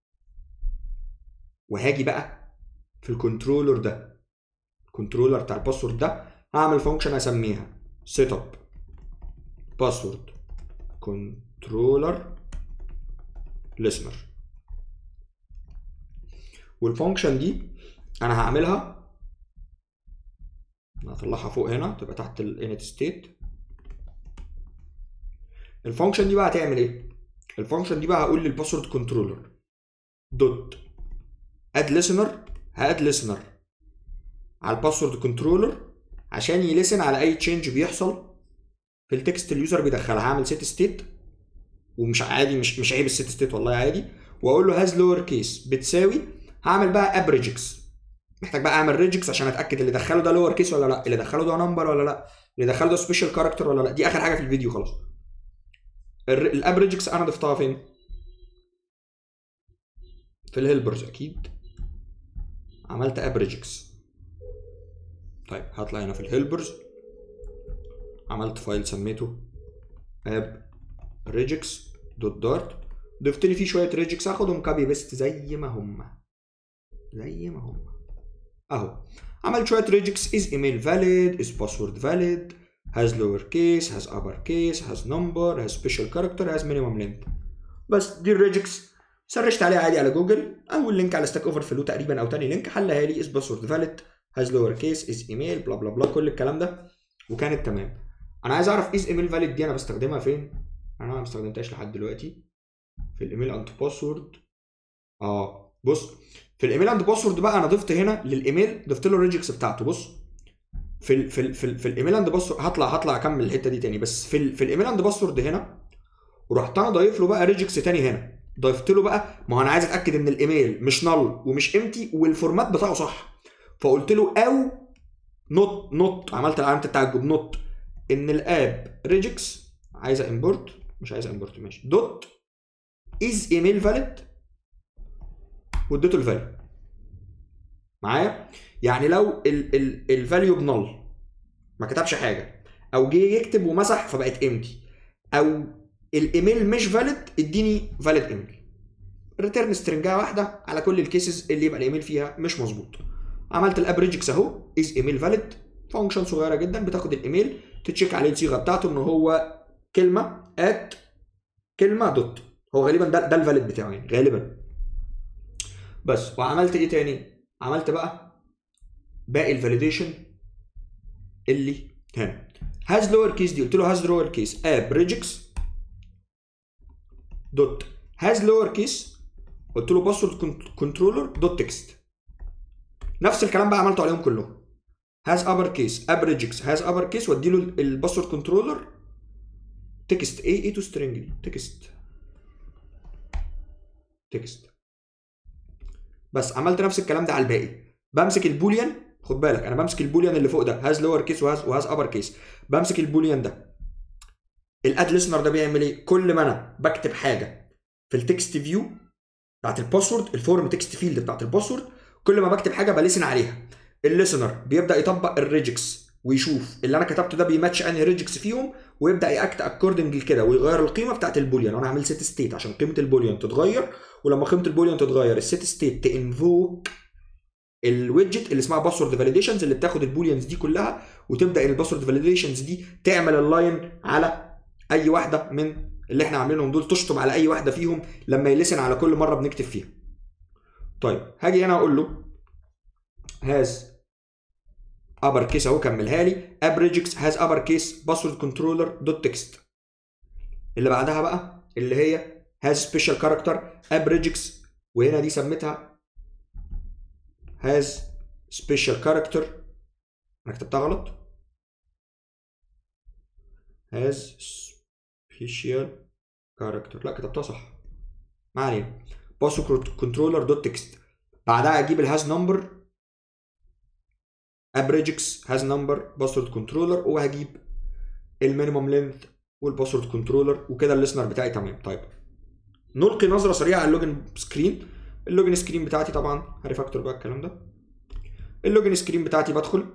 [SPEAKER 1] وهاجي بقى في الكنترولر ده الكنترولر بتاع الباسورد ده هعمل فانكشن اسميها سيت اب باسورد كنترولر listener والفانكشن دي انا هعملها هطلعها فوق هنا تبقى تحت الانت ستيت الفانكشن دي بقى هتعمل ايه الفانكشن دي بقى هقول للباسورد كنترولر دوت اد ليسنر هاد ليسنر على الباسورد كنترولر عشان يلسن على اي تشينج بيحصل في التكست اليوزر بيدخلها هعمل سيت ستيت ومش عادي مش مش عيب الست ستيت والله عادي واقول له هاز لور كيس بتساوي هعمل بقى ابريجكس محتاج بقى اعمل ريجكس عشان اتاكد اللي دخله ده لور كيس ولا لا اللي دخله ده نمبر ولا لا اللي دخله ده سبيشال كاركتر ولا لا دي اخر حاجه في الفيديو خلاص الابريجكس انا ضفتها فين في الهيلبرز اكيد عملت ابريجكس طيب هطلع هنا في الهيلبرز عملت فايل سميته اب ريجكس دوت دارت ضفت لي فيه شويه ريجكس هاخدهم كابي بيست زي ما هم زي ما هم اهو عملت شويه ريجكس از ايميل فاليد از باسورد فاليد has lower case has upper case has number has special character has minimum length بس دي الريجكس سرشت عليها عادي على جوجل اول لينك على ستاك اوفر فلو تقريبا او تاني لينك حلها لي از باسورد فاليد has lower case is email بلا بلا بلا كل الكلام ده وكانت تمام انا عايز اعرف از ايميل فاليد دي انا بستخدمها فين انا ما استخدمتهاش لحد دلوقتي في الايميل اند باسورد اه بص في الايميل اند باسورد بقى انا ضفت هنا للايميل ضفت له الريجكس بتاعته بص في ال في ال في, ال في الايميل اند باسورد هطلع هطلع اكمل الحته دي تاني بس في ال في الايميل اند باسورد هنا ورحت انا ضايف له بقى ريجكس تاني هنا ضفت له بقى ما هو انا عايز اتاكد ان الايميل مش نل ومش امتي والفورمات بتاعه صح فقلت له او نوت نوت عملت علامه التعجب نوت ان الاب ريجكس عايزه امبورت مش عايز امبورت ماشي دوت از ايميل فاليد واديته الفاليو معايا يعني لو الفاليو بنل ما كتبش حاجه او جه يكتب ومسح فبقت امتي او الايميل مش فاليد اديني فاليد ايميل ريتيرن سترنجايه واحده على كل الكيسز اللي يبقى الايميل فيها مش مظبوط عملت الابريجكس اهو از ايميل فاليد فانكشن صغيره جدا بتاخد الايميل تتشيك عليه الصيغه بتاعته ان هو كلمه ات كلمه دوت هو غالبا ده ده الفاليد بتاعه يعني غالبا بس وعملت ايه تاني عملت بقى باقي الفاليديشن اللي هنا هاز لور كيس دي قلت له هاز لور كيس اب ريجكس دوت هاز لور كيس قلت له باسورد كنترولر دوت تكست نفس الكلام بقى عملته عليهم كلهم هاز ابر كيس اب ريجكس هاز ابر كيس وادي له الباسورد كنترولر تكست ايه ايه تو سترينج دي تكست تكست بس عملت نفس الكلام ده على الباقي بمسك البوليان خد بالك انا بمسك البوليان اللي فوق ده هاز لور كيس وهاز وهاز ابر كيس بمسك البوليان ده الاد ليسنر ده بيعمل ايه كل ما انا بكتب حاجه في التكست فيو بتاعت الباسورد الفورم تكست فيلد بتاعت الباسورد كل ما بكتب حاجه بلسن عليها الليسنر بيبدا يطبق الريجكس ويشوف اللي انا كتبته ده بيماتش انهي ريجكس فيهم ويبدا ياكت اكوردنج لكده ويغير القيمه بتاعت البوليان وانا عامل سيت ستيت عشان قيمه البوليان تتغير ولما قيمه البوليان تتغير السيت ستيت تنفوك الويدجت اللي اسمها باسورد فاليديشنز اللي بتاخد البوليانز دي كلها وتبدا الباسورد فاليديشنز دي تعمل اللاين على اي واحده من اللي احنا عاملينهم دول تشطب على اي واحده فيهم لما يلسن على كل مره بنكتب فيها طيب هاجي هنا اقول له هاز ابر كيس اهو كملها لي ابريجكس هاز ابر كيس باسورد كنترولر دوت تكست اللي بعدها بقى اللي هي هاز سبيشال كاركتر ابريجكس وهنا دي سميتها هاز سبيشال كاركتر انا كتبتها غلط هاز سبيشال كاركتر لا كتبتها صح ما علينا باسورد كنترولر دوت تكست بعدها اجيب الهاز نمبر ابريجكس هاز نمبر باسورد كنترولر وهجيب المينيمم لينث والباسورد كنترولر وكده الليسنر بتاعي تمام طيب نلقي نظره سريعه على اللوجن سكرين اللوجن سكرين بتاعتي طبعا هريفاكتور بقى الكلام ده اللوجن سكرين بتاعتي بدخل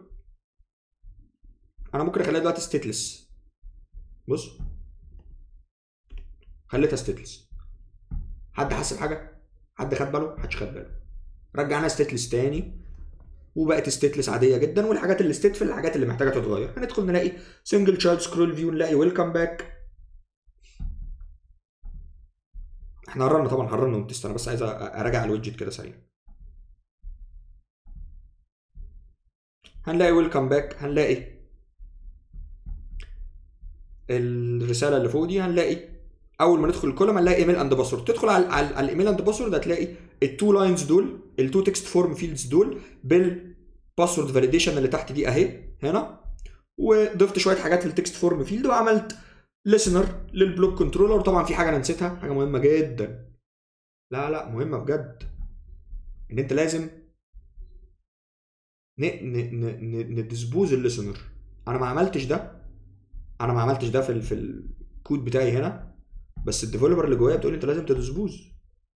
[SPEAKER 1] انا ممكن اخليها دلوقتي ستيتلس بص خليتها ستيتلس حد حس بحاجه حد خد باله محدش خد باله رجعنا ستيتلس تاني وبقت ستيتلس عاديه جدا والحاجات اللي ستيتفل الحاجات اللي محتاجه تتغير هندخل نلاقي سنجل تشايلد سكرول فيو نلاقي ويلكم باك احنا هرنا طبعا هرنا ونتست انا بس عايز اراجع الويدجت كده سريع هنلاقي ويلكم باك هنلاقي الرساله اللي فوق دي هنلاقي اول ما ندخل الكولوم هنلاقي ايميل اند باسورد تدخل على, على, على الايميل اند باسورد هتلاقي التو لاينز دول التو تكست فورم فيلدز دول بالباسورد فاليديشن اللي تحت دي اهي هنا وضفت شويه حاجات في التكست فورم فيلد وعملت listener للبلوك كنترولر وطبعا في حاجه انا نسيتها حاجه مهمه جدا لا لا مهمه بجد ان انت لازم ن ن ن ندسبوز الليسنر انا ما عملتش ده انا ما عملتش ده في ال في الكود بتاعي هنا بس الديفلوبر اللي جوايا بتقول انت لازم تدسبوز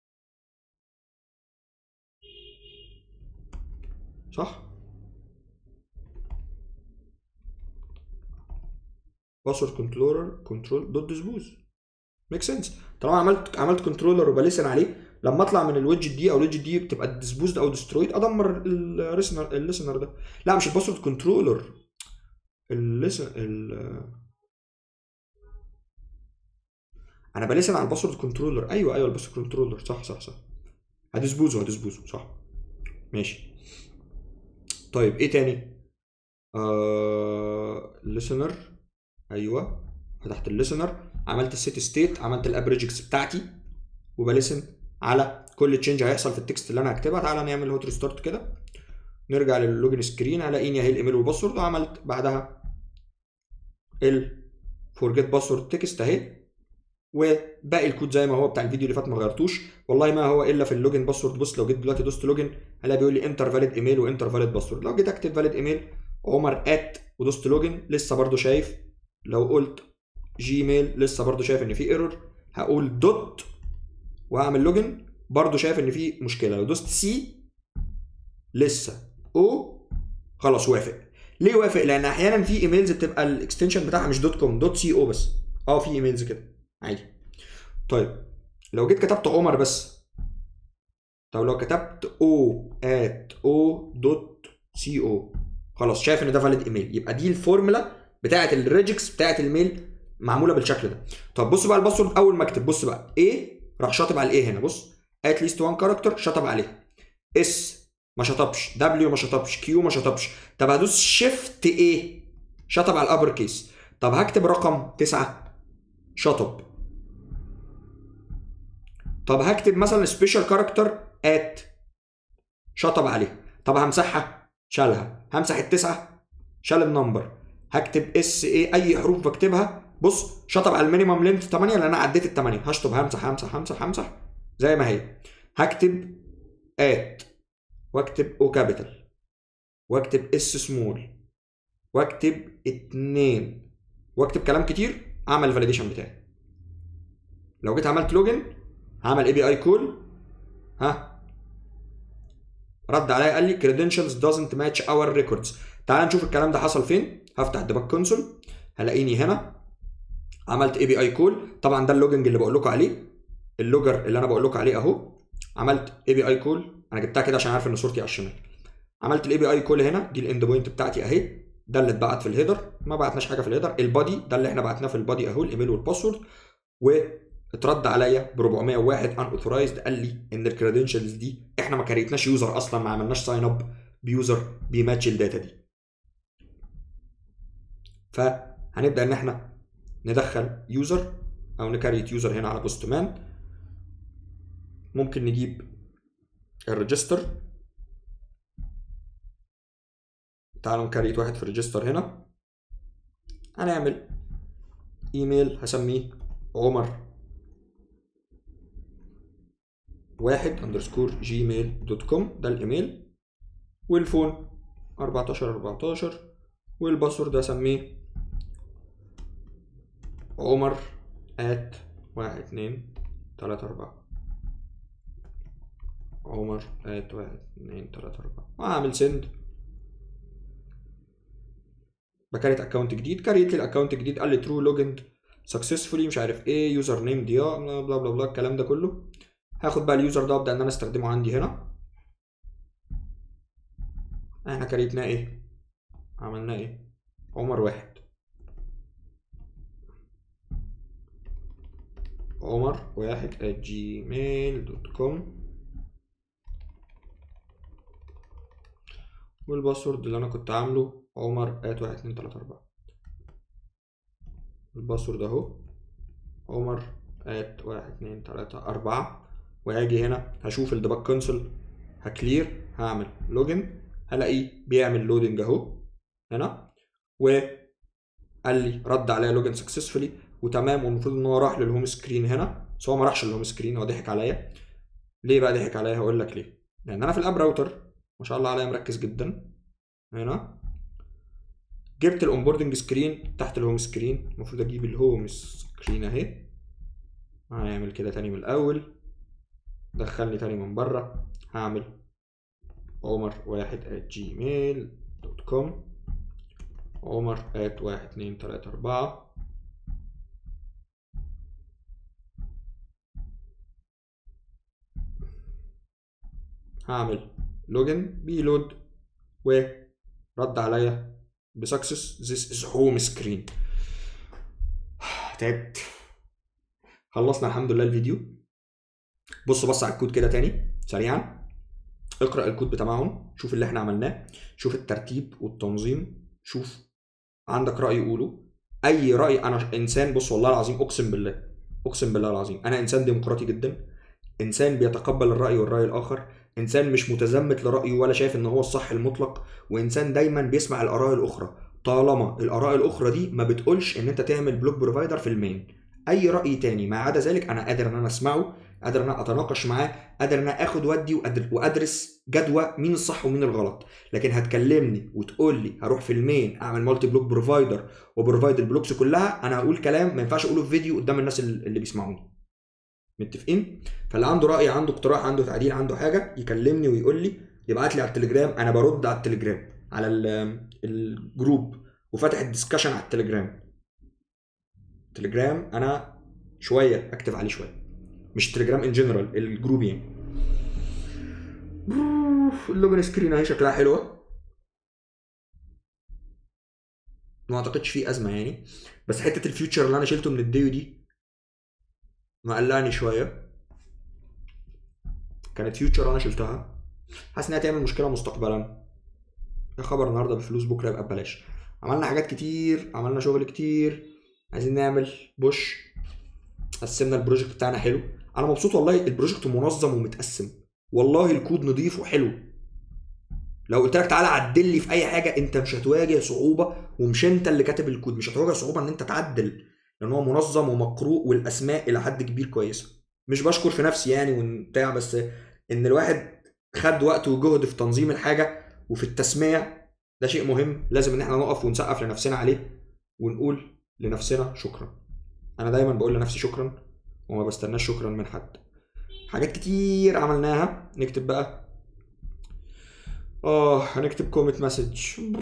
[SPEAKER 1] صح باسورد كنترولر كنترول دوت ديسبوز ميك سنس طالما عملت عملت كنترولر وبلسن عليه لما اطلع من الويدجت دي او الويدجت دي بتبقى ديسبوزد او ديسترويد ادمر الليسنر الليسنر ده لا مش الباسورد كنترولر الليسن ال انا بلسن على الباسورد كنترولر ايوه ايوه الباسورد كنترولر صح صح صح هدسبوزه هدسبوزه صح ماشي طيب ايه تاني آه listener ايوه فتحت الليسنر عملت السيت ستيت عملت الابريجكس بتاعتي وبلسن على كل تشينج هيحصل في التكست اللي انا هكتبها تعالى نعمل هوت ريستارت كده نرجع للوجن سكرين هلاقيني اهي الايميل والباسورد وعملت بعدها ال فورجيت باسورد تكست اهي وباقي الكود زي ما هو بتاع الفيديو اللي فات ما غيرتوش والله ما هو الا في اللوجن باسورد بص لو جيت دلوقتي دوست لوجن هلاقي بيقول لي انتر فاليد ايميل وانتر فاليد باسورد لو جيت اكتب فاليد ايميل عمر ات ودوست لوجن لسه برضو شايف لو قلت جيميل لسه برضو شايف ان في ايرور هقول دوت وهعمل لوجن برضو شايف ان في مشكله لو دوست سي لسه او خلاص وافق ليه وافق لان احيانا في ايميلز بتبقى الاكستنشن بتاعها مش دوت كوم دوت سي او بس اه في ايميلز كده عادي طيب لو جيت كتبت عمر بس طب لو كتبت او ات او دوت سي او خلاص شايف ان ده فاليد ايميل يبقى دي الفورمولا بتاعه الريجكس بتاعه الميل معموله بالشكل ده طب بص بقى الباسورد اول ما اكتب بص بقى ايه راح شاطب على الايه هنا بص ات ليست وان كاركتر شطب عليه اس ما شطبش دبليو ما شطبش كيو ما شطبش طب هدوس شيفت ايه شطب على الابر كيس طب هكتب رقم تسعة شطب طب هكتب مثلا سبيشال كاركتر ات شطب عليه طب همسحها شالها همسح التسعة شال النمبر هكتب اس ايه اي حروف بكتبها بص شطب على المينيمم لينث 8 لان انا عديت ال 8 هشطب همسح همسح همسح همسح زي ما هي هكتب ات واكتب او كابيتال واكتب اس سمول واكتب اتنين واكتب كلام كتير اعمل الفاليديشن بتاعي لو جيت عملت لوجن هعمل اي بي اي كول ها رد عليا قال لي credentials doesn't match our records تعال نشوف الكلام ده حصل فين هفتح الديباج كونسول هلاقيني هنا عملت اي بي اي كول طبعا ده اللوجنج اللي بقول لكم عليه اللوجر اللي انا بقول لكم عليه اهو عملت اي بي اي كول انا جبتها كده عشان عارف ان صورتي على الشمال عملت الاي بي اي كول هنا دي الاند بوينت بتاعتي اهي ده اللي اتبعت في الهيدر ما بعتناش حاجه في الهيدر البادي ده اللي احنا بعتناه في البادي اهو الايميل والباسورد واترد عليا ب 401 ان اوثرايزد قال لي ان الكريدنشالز دي احنا ما كريتناش يوزر اصلا ما عملناش ساين اب بيوزر بيماتش الداتا دي فهنبدا ان احنا ندخل يوزر او نكريت يوزر هنا على بوست مان ممكن نجيب الريجستر تعالوا نكريت واحد في الريجستر هنا هنعمل ايميل هسميه عمر واحد اندرسكور جيميل دوت كوم ده الايميل والفون 14 14 والباسورد هسميه عمر ات واحد اتنين تلاتة أربعة عمر ات واحد اتنين تلاتة أربعة وهعمل سند بكريت اكونت جديد كريت لي الاكونت الجديد قال لي ترو لوجند سكسسفولي مش عارف ايه يوزر نيم دي بلا بلا بلا الكلام ده كله هاخد بقى اليوزر ده وابدا ان انا استخدمه عندي هنا احنا كريتناه ايه عملناه ايه عمر واحد عمر واحد at gmail دوت كوم والباسورد اللي انا كنت عامله عمر at واحد اتنين تلاتة اربعة الباسورد اهو عمر at واحد اتنين تلاتة اربعة وهاجي هنا هشوف الديباج كونسول هكلير هعمل لوجن هلاقيه بيعمل لودنج اهو هنا وقال لي رد عليا لوجن سكسسفولي وتمام والمفروض ان هو راح للهوم سكرين هنا بس هو ما راحش للهوم سكرين هو ضحك عليا ليه بقى ضحك عليا هقول لك ليه لان انا في الاب راوتر ما شاء الله عليا مركز جدا هنا جبت الاونبوردنج سكرين تحت الهوم سكرين المفروض اجيب الهوم سكرين اهي هنعمل كده تاني من الاول دخلني تاني من بره هعمل عمر واحد at gmail دوت كوم عمر at واحد اتنين تلاتة أربعة هعمل لوجن بيلود ورد عليا بسكسس this is home screen تعبت خلصنا الحمد لله الفيديو بص بص على الكود كده تاني سريعا اقرا الكود بتاعهم شوف اللي احنا عملناه شوف الترتيب والتنظيم شوف عندك راي قوله اي راي انا انسان بص والله العظيم اقسم بالله اقسم بالله العظيم انا انسان ديمقراطي جدا انسان بيتقبل الراي والراي الاخر انسان مش متزمت لرايه ولا شايف ان هو الصح المطلق وانسان دايما بيسمع الاراء الاخرى طالما الاراء الاخرى دي ما بتقولش ان انت تعمل بلوك بروفايدر في المين اي راي تاني ما عدا ذلك انا قادر ان انا اسمعه قادر ان انا اتناقش معاه قادر ان انا اخد ودي وأدر- وادرس جدوى مين الصح ومين الغلط لكن هتكلمني وتقول لي هروح في المين اعمل مالتي بلوك بروفايدر وبروفايد البلوكس كلها انا هقول كلام ما ينفعش اقوله في فيديو قدام الناس اللي اللي بيسمعوني متفقين فاللي عنده راي عنده اقتراح عنده تعديل عنده حاجه يكلمني ويقول لي يبعت لي على التليجرام انا برد على التليجرام على ال- الجروب وفاتح الدسكشن على التليجرام تليجرام انا شويه اكتب عليه شويه مش تليجرام ان جنرال الجروب يعني اللوجن سكرين اهي شكلها حلوه ما اعتقدش فيه ازمه يعني بس حته الفيوتشر اللي انا شلته من الديو دي مقلقني شويه كانت فيوتشر انا شلتها حاسس انها تعمل مشكله مستقبلا يا خبر النهارده بفلوس بكره يبقى ببلاش عملنا حاجات كتير عملنا شغل كتير عايزين نعمل بوش قسمنا البروجكت بتاعنا حلو انا مبسوط والله البروجكت منظم ومتقسم والله الكود نضيف وحلو لو قلت لك تعالى عدل لي في اي حاجه انت مش هتواجه صعوبه ومش انت اللي كاتب الكود مش هتواجه صعوبه ان انت تعدل لان هو منظم ومقروء والاسماء الى حد كبير كويسه مش بشكر في نفسي يعني وبتاع بس ان الواحد خد وقت وجهد في تنظيم الحاجه وفي التسميه ده شيء مهم لازم ان احنا نقف ونسقف لنفسنا عليه ونقول لنفسنا شكرا انا دايما بقول لنفسي شكرا وما بستناش شكرا من حد حاجات كتير عملناها نكتب بقى اه هنكتب كوميت مسج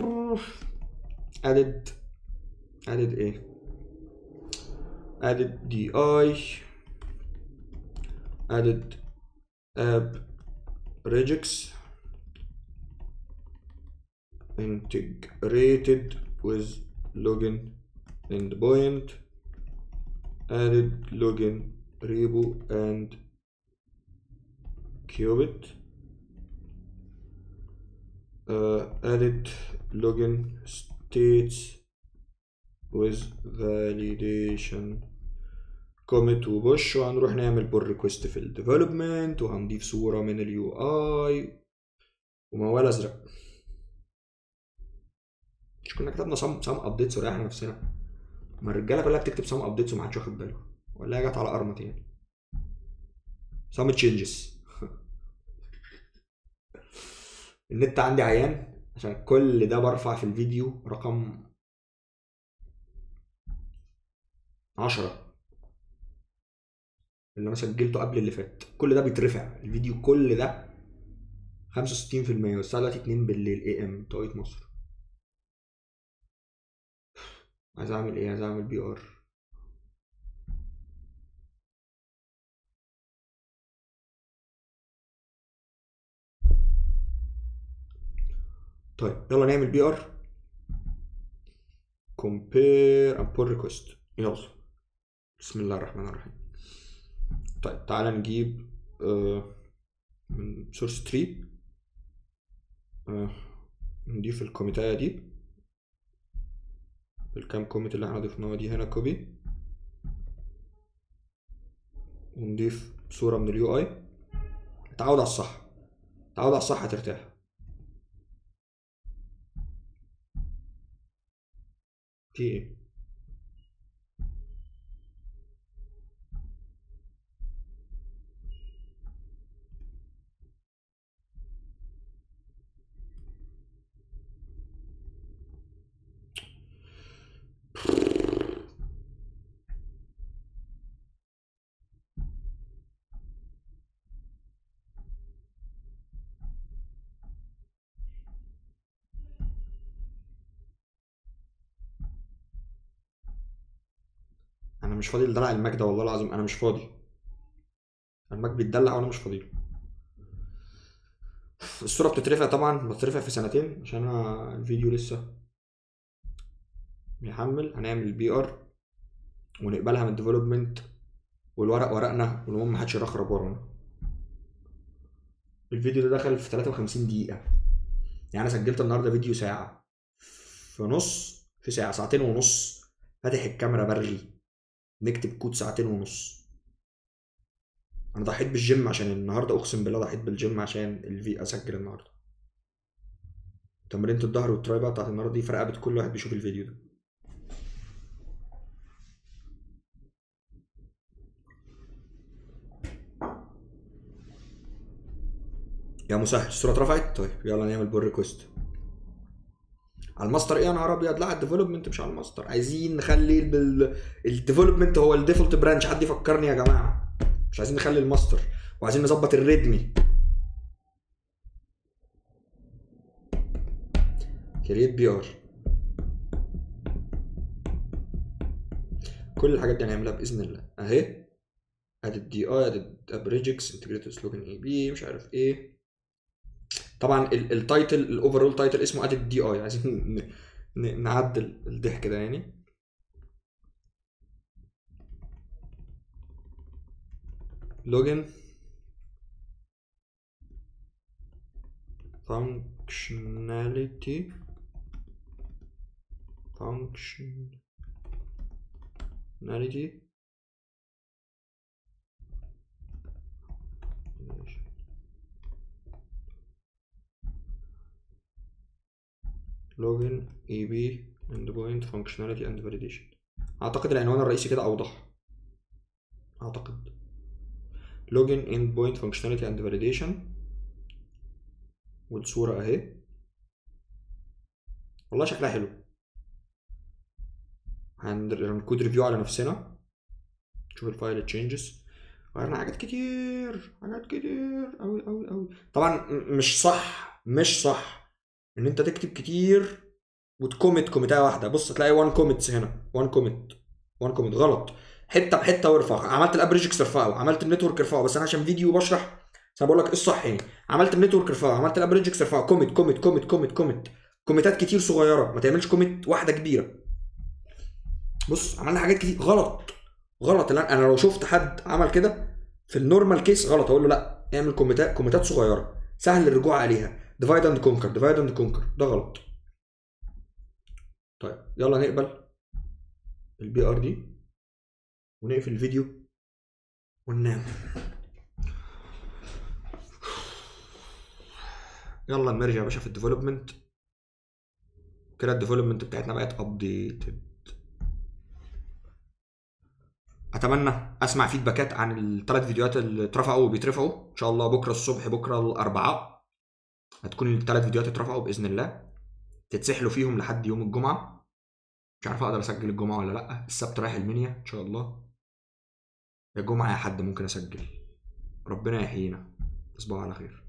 [SPEAKER 1] added added ايه added دي اي added app regex integrated with login endpoint added login repo and qubit uh, added login states with validation commit وبوش وهنروح نعمل بول ريكوست في الديفلوبمنت وهنضيف صورة من اليو اي وموال ازرق مش كنا كتبنا سام سام ابديتس وريحنا نفسنا ما الرجاله كلها بتكتب سام ابديتس وما حدش واخد باله ولا هي جت على ارمط يعني سام تشينجز النت عندي عيان عشان كل ده برفع في الفيديو رقم عشرة اللي انا سجلته قبل اللي فات كل ده بيترفع الفيديو كل ده 65% والساعة دلوقتي 2 بالليل اي ام توقيت مصر عايز اعمل ايه عايز اعمل بي ار طيب يلا نعمل بي ار compare and pull request يلا بسم الله الرحمن الرحيم طيب تعالى نجيب آه من سورس تري آه نضيف الكوميتاية دي الكام كوميت اللي احنا ضفناها دي هنا كوبي ونضيف صورة من اليو اي تعود على الصح تعود على الصح هترتاح في ايه انا مش فاضي لدلع الماك ده والله العظيم انا مش فاضي الماك بيتدلع وانا مش فاضي له. الصورة بتترفع طبعا بتترفع في سنتين عشان انا الفيديو لسه بيحمل هنعمل بي ار ونقبلها من الديفلوبمنت والورق ورقنا والمهم محدش يرخرب ورانا الفيديو ده دخل في 53 دقيقة يعني انا سجلت النهارده فيديو ساعة في نص في ساعة ساعتين ونص فاتح الكاميرا برغي نكتب كود ساعتين ونص انا ضحيت بالجيم عشان النهارده اقسم بالله ضحيت بالجيم عشان الفي اسجل النهارده تمرينة الظهر والتراي بقى بتاعت النهارده دي في رقبة كل واحد بيشوف الفيديو ده يا مسهل الصورة اترفعت طيب يلا نعمل بول ريكوست على الماستر ايه يا نهار ابيض لا على الديفلوبمنت مش على الماستر عايزين نخلي الديفلوبمنت هو الديفولت برانش حد يفكرني يا جماعه مش عايزين نخلي الماستر وعايزين نظبط الريدمي كريت بي ار كل الحاجات دي هنعملها باذن الله اهي ادي الدي اي ادي ابريجكس انتجريتد سلوجن اي بي مش عارف ايه طبعا التايتل الاوفرول تايتل اسمه ادي الدي اي عايزين ن- ن- نعدل الضحك ده يعني لوجن functionality functionality login eb endpoint functionality and validation اعتقد العنوان الرئيسي كده اوضح اعتقد login endpoint functionality and validation والصورة اهي والله شكلها حلو هن- هنكود ريفيو على نفسنا نشوف الفايل تشينجز غيرنا حاجات كتير حاجات كتير أوي أوي أوي طبعا م- مش صح مش صح ان انت تكتب كتير وتكومت كوميتايه واحده بص تلاقي 1 كوميتس هنا 1 كوميت 1 كوميت غلط حته بحته وارفع عملت الابريجكس ارفعه عملت النتورك ارفعه بس انا عشان فيديو بشرح بس انا بقول لك ايه الصح يعني عملت النتورك ارفعه عملت الابريجكس ارفعه كوميت كوميت كوميت كوميت كوميت كوميتات كتير صغيره ما تعملش كوميت واحده كبيره بص عملنا حاجات كتير غلط غلط لأن انا لو شفت حد عمل كده في النورمال كيس غلط اقول له لا اعمل كوميتات كوميتات صغيره سهل الرجوع عليها ديفايد اند كونكر ديفايد اند كونكر ده غلط طيب يلا نقبل البي ار دي ونقفل الفيديو وننام يلا نرجع يا باشا في الديفلوبمنت كده الديفلوبمنت بتاعتنا بقت ابديتد اتمنى اسمع فيدباكات عن الثلاث فيديوهات اللي اترفعوا وبيترفعوا ان شاء الله بكره الصبح بكره الاربعاء هتكون الثلاث فيديوهات اترفعوا باذن الله تتسحلوا فيهم لحد يوم الجمعه مش عارف اقدر اسجل الجمعه ولا لا السبت رايح المنيا ان شاء الله يا جمعه يا حد ممكن اسجل ربنا يحيينا تصبحوا على خير